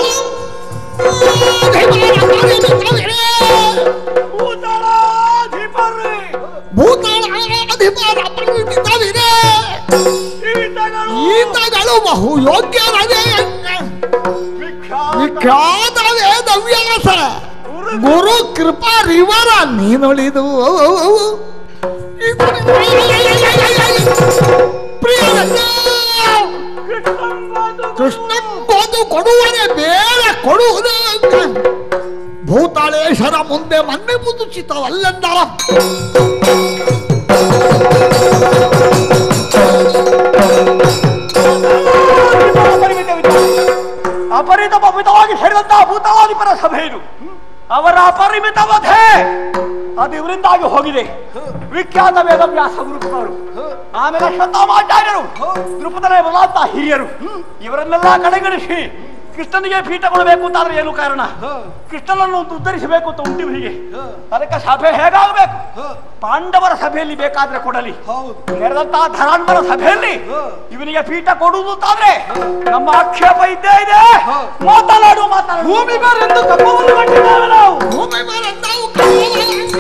ಭೂತಳಾಧಿಪರೇ, ಭೂತಾಳ ಅಧಿಪಾರ ಈತಗಳು ಈತಗಳು ಬಹು ಯೋಗ್ಯರದೇ ವಿಖ್ಯಾತ ವಿಖ್ಯಾತ ವೇದವ್ಯಾಸ ಗುರು ಕೃಪಾ ರಿವರ ನೀನುಳಿದು ಪ್ರಿಯರನ್ನ ಕೃಷ್ಣಂಗೋದು ಕೊಡುವರೆ ಬೇರೆ ಕೊಡುವುದು ಭೂತಾಳೇಶ್ವರ ಮುಂದೆ ಮನ್ನೆ ಮುದುಚಿತವಲ್ಲೆಂದರ ಅಪರಿಮಿತ ಪವಿತವಾಗಿ ಸೇರಿದಂತಹ ಭೂತಾಧಿಪರ ಸಭೆ ಇದು ಅವರ ಅಪರಿಮಿತ ವಧೆ ಅದು ಇವರಿಂದಾಗಿ ಹೋಗಿದೆ ವಿಖ್ಯಾತ ವೇದವ್ಯಾಸ ಗುರುಗಳು ಆಮೇಲೆ ಶತಾಮಾಚಾರ್ಯರು ದೃಪದನೇ ಬಲಾಂತ ಹಿರಿಯರು ಇವರನ್ನೆಲ್ಲ ಕಡೆಗಣಿಸಿ ಕೃಷ್ಣನಿಗೆ ಪೀಠ ಕೊಡಬೇಕು ಅಂತಾದ್ರೆ ಏನು ಕಾರಣ ಕೃಷ್ಣನನ್ನು ಉದ್ಧರಿಸಬೇಕು ಅಂತ ಉಂಟು ಇವರಿಗೆ ಅದಕ್ಕೆ ಸಭೆ ಹೇಗಾಗಬೇಕು ಪಾಂಡವರ ಸಭೆಯಲ್ಲಿ ಬೇಕಾದ್ರೆ ಕೊಡಲಿ ನೆರೆದಂತಹ ಧರಾಂತರ ಸಭೆಯಲ್ಲಿ ಇವನಿಗೆ ಪೀಠ ಕೊಡುವುದು ಅಂತಾದ್ರೆ ನಮ್ಮ ಆಕ್ಷೇಪ ಇದ್ದೇ ಇದೆ ಮಾತನಾಡು ಮಾತನಾಡು ಭೂಮಿ ಬರೆಂದು ಕಪ್ಪವನ್ನು ಕಟ್ಟಿದ್ದೇವೆ ನಾವು ಭೂಮಿ ಮೇಲೆ ನಾವು ಕೈಯಲ್ಲಿ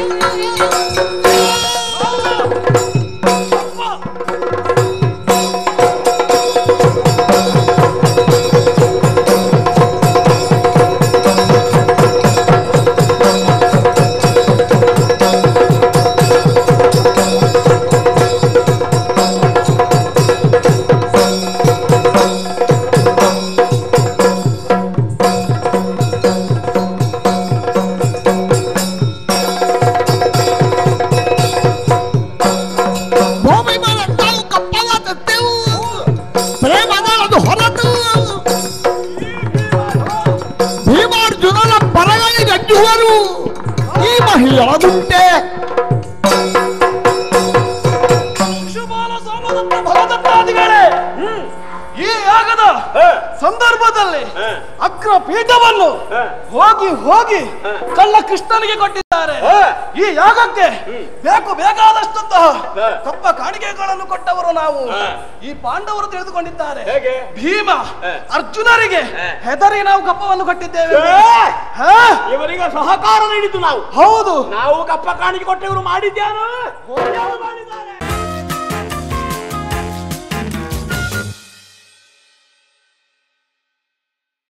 ಭೂಮಿ ಮೇಲೆ ನಾವು ಕಪ್ಪಲ ತೆತ್ತೆವು ಪ್ರೇಮದಳದು ಹೊರತು ಭೀಮಾರ್ಜುನನ ಪರಗೈ ಗಜ್ಜುವರು ಈ ಮಹಿಳೆಯೊಳಗುಂಟೆ ಶಿಶುಪಾಲ ಸೋಮದತ್ತ ಭರದತ್ತಾದಿಗಳೇ ಈ ಯಾಗದ ಸಂದರ್ಭದಲ್ಲಿ ಅಗ್ರ ಪೀಠವನ್ನು ಹೋಗಿ ಹೋಗಿ ಕಳ್ಳ ಕೃಷ್ಣನಿಗೆ ಕೊಟ್ಟಿದ್ದಾರೆ ಈ ಯಾಗಕ್ಕೆ ಬೇಕು ಬೇಕಾದಷ್ಟಂತಹ ಕಪ್ಪ ಕಾಣಿಕೆಗಳನ್ನು ಕೊಟ್ಟವರು ನಾವು ಈ ಪಾಂಡವರು ತಿಳಿದುಕೊಂಡಿದ್ದಾರೆ ಭೀಮ ಅರ್ಜುನರಿಗೆ ಹೆದರಿ ನಾವು ಕಪ್ಪವನ್ನು ಕೊಟ್ಟಿದ್ದೇವೆ ಹಾ? ಇವರಿಗೆ ಸಹಕಾರ ನೀಡಿದ್ದು ನಾವು ಹೌದು ನಾವು ಕಪ್ಪ ಕಾಣಿಕೆ ಕೊಟ್ಟವರು ಮಾಡಿದ್ಯಾನು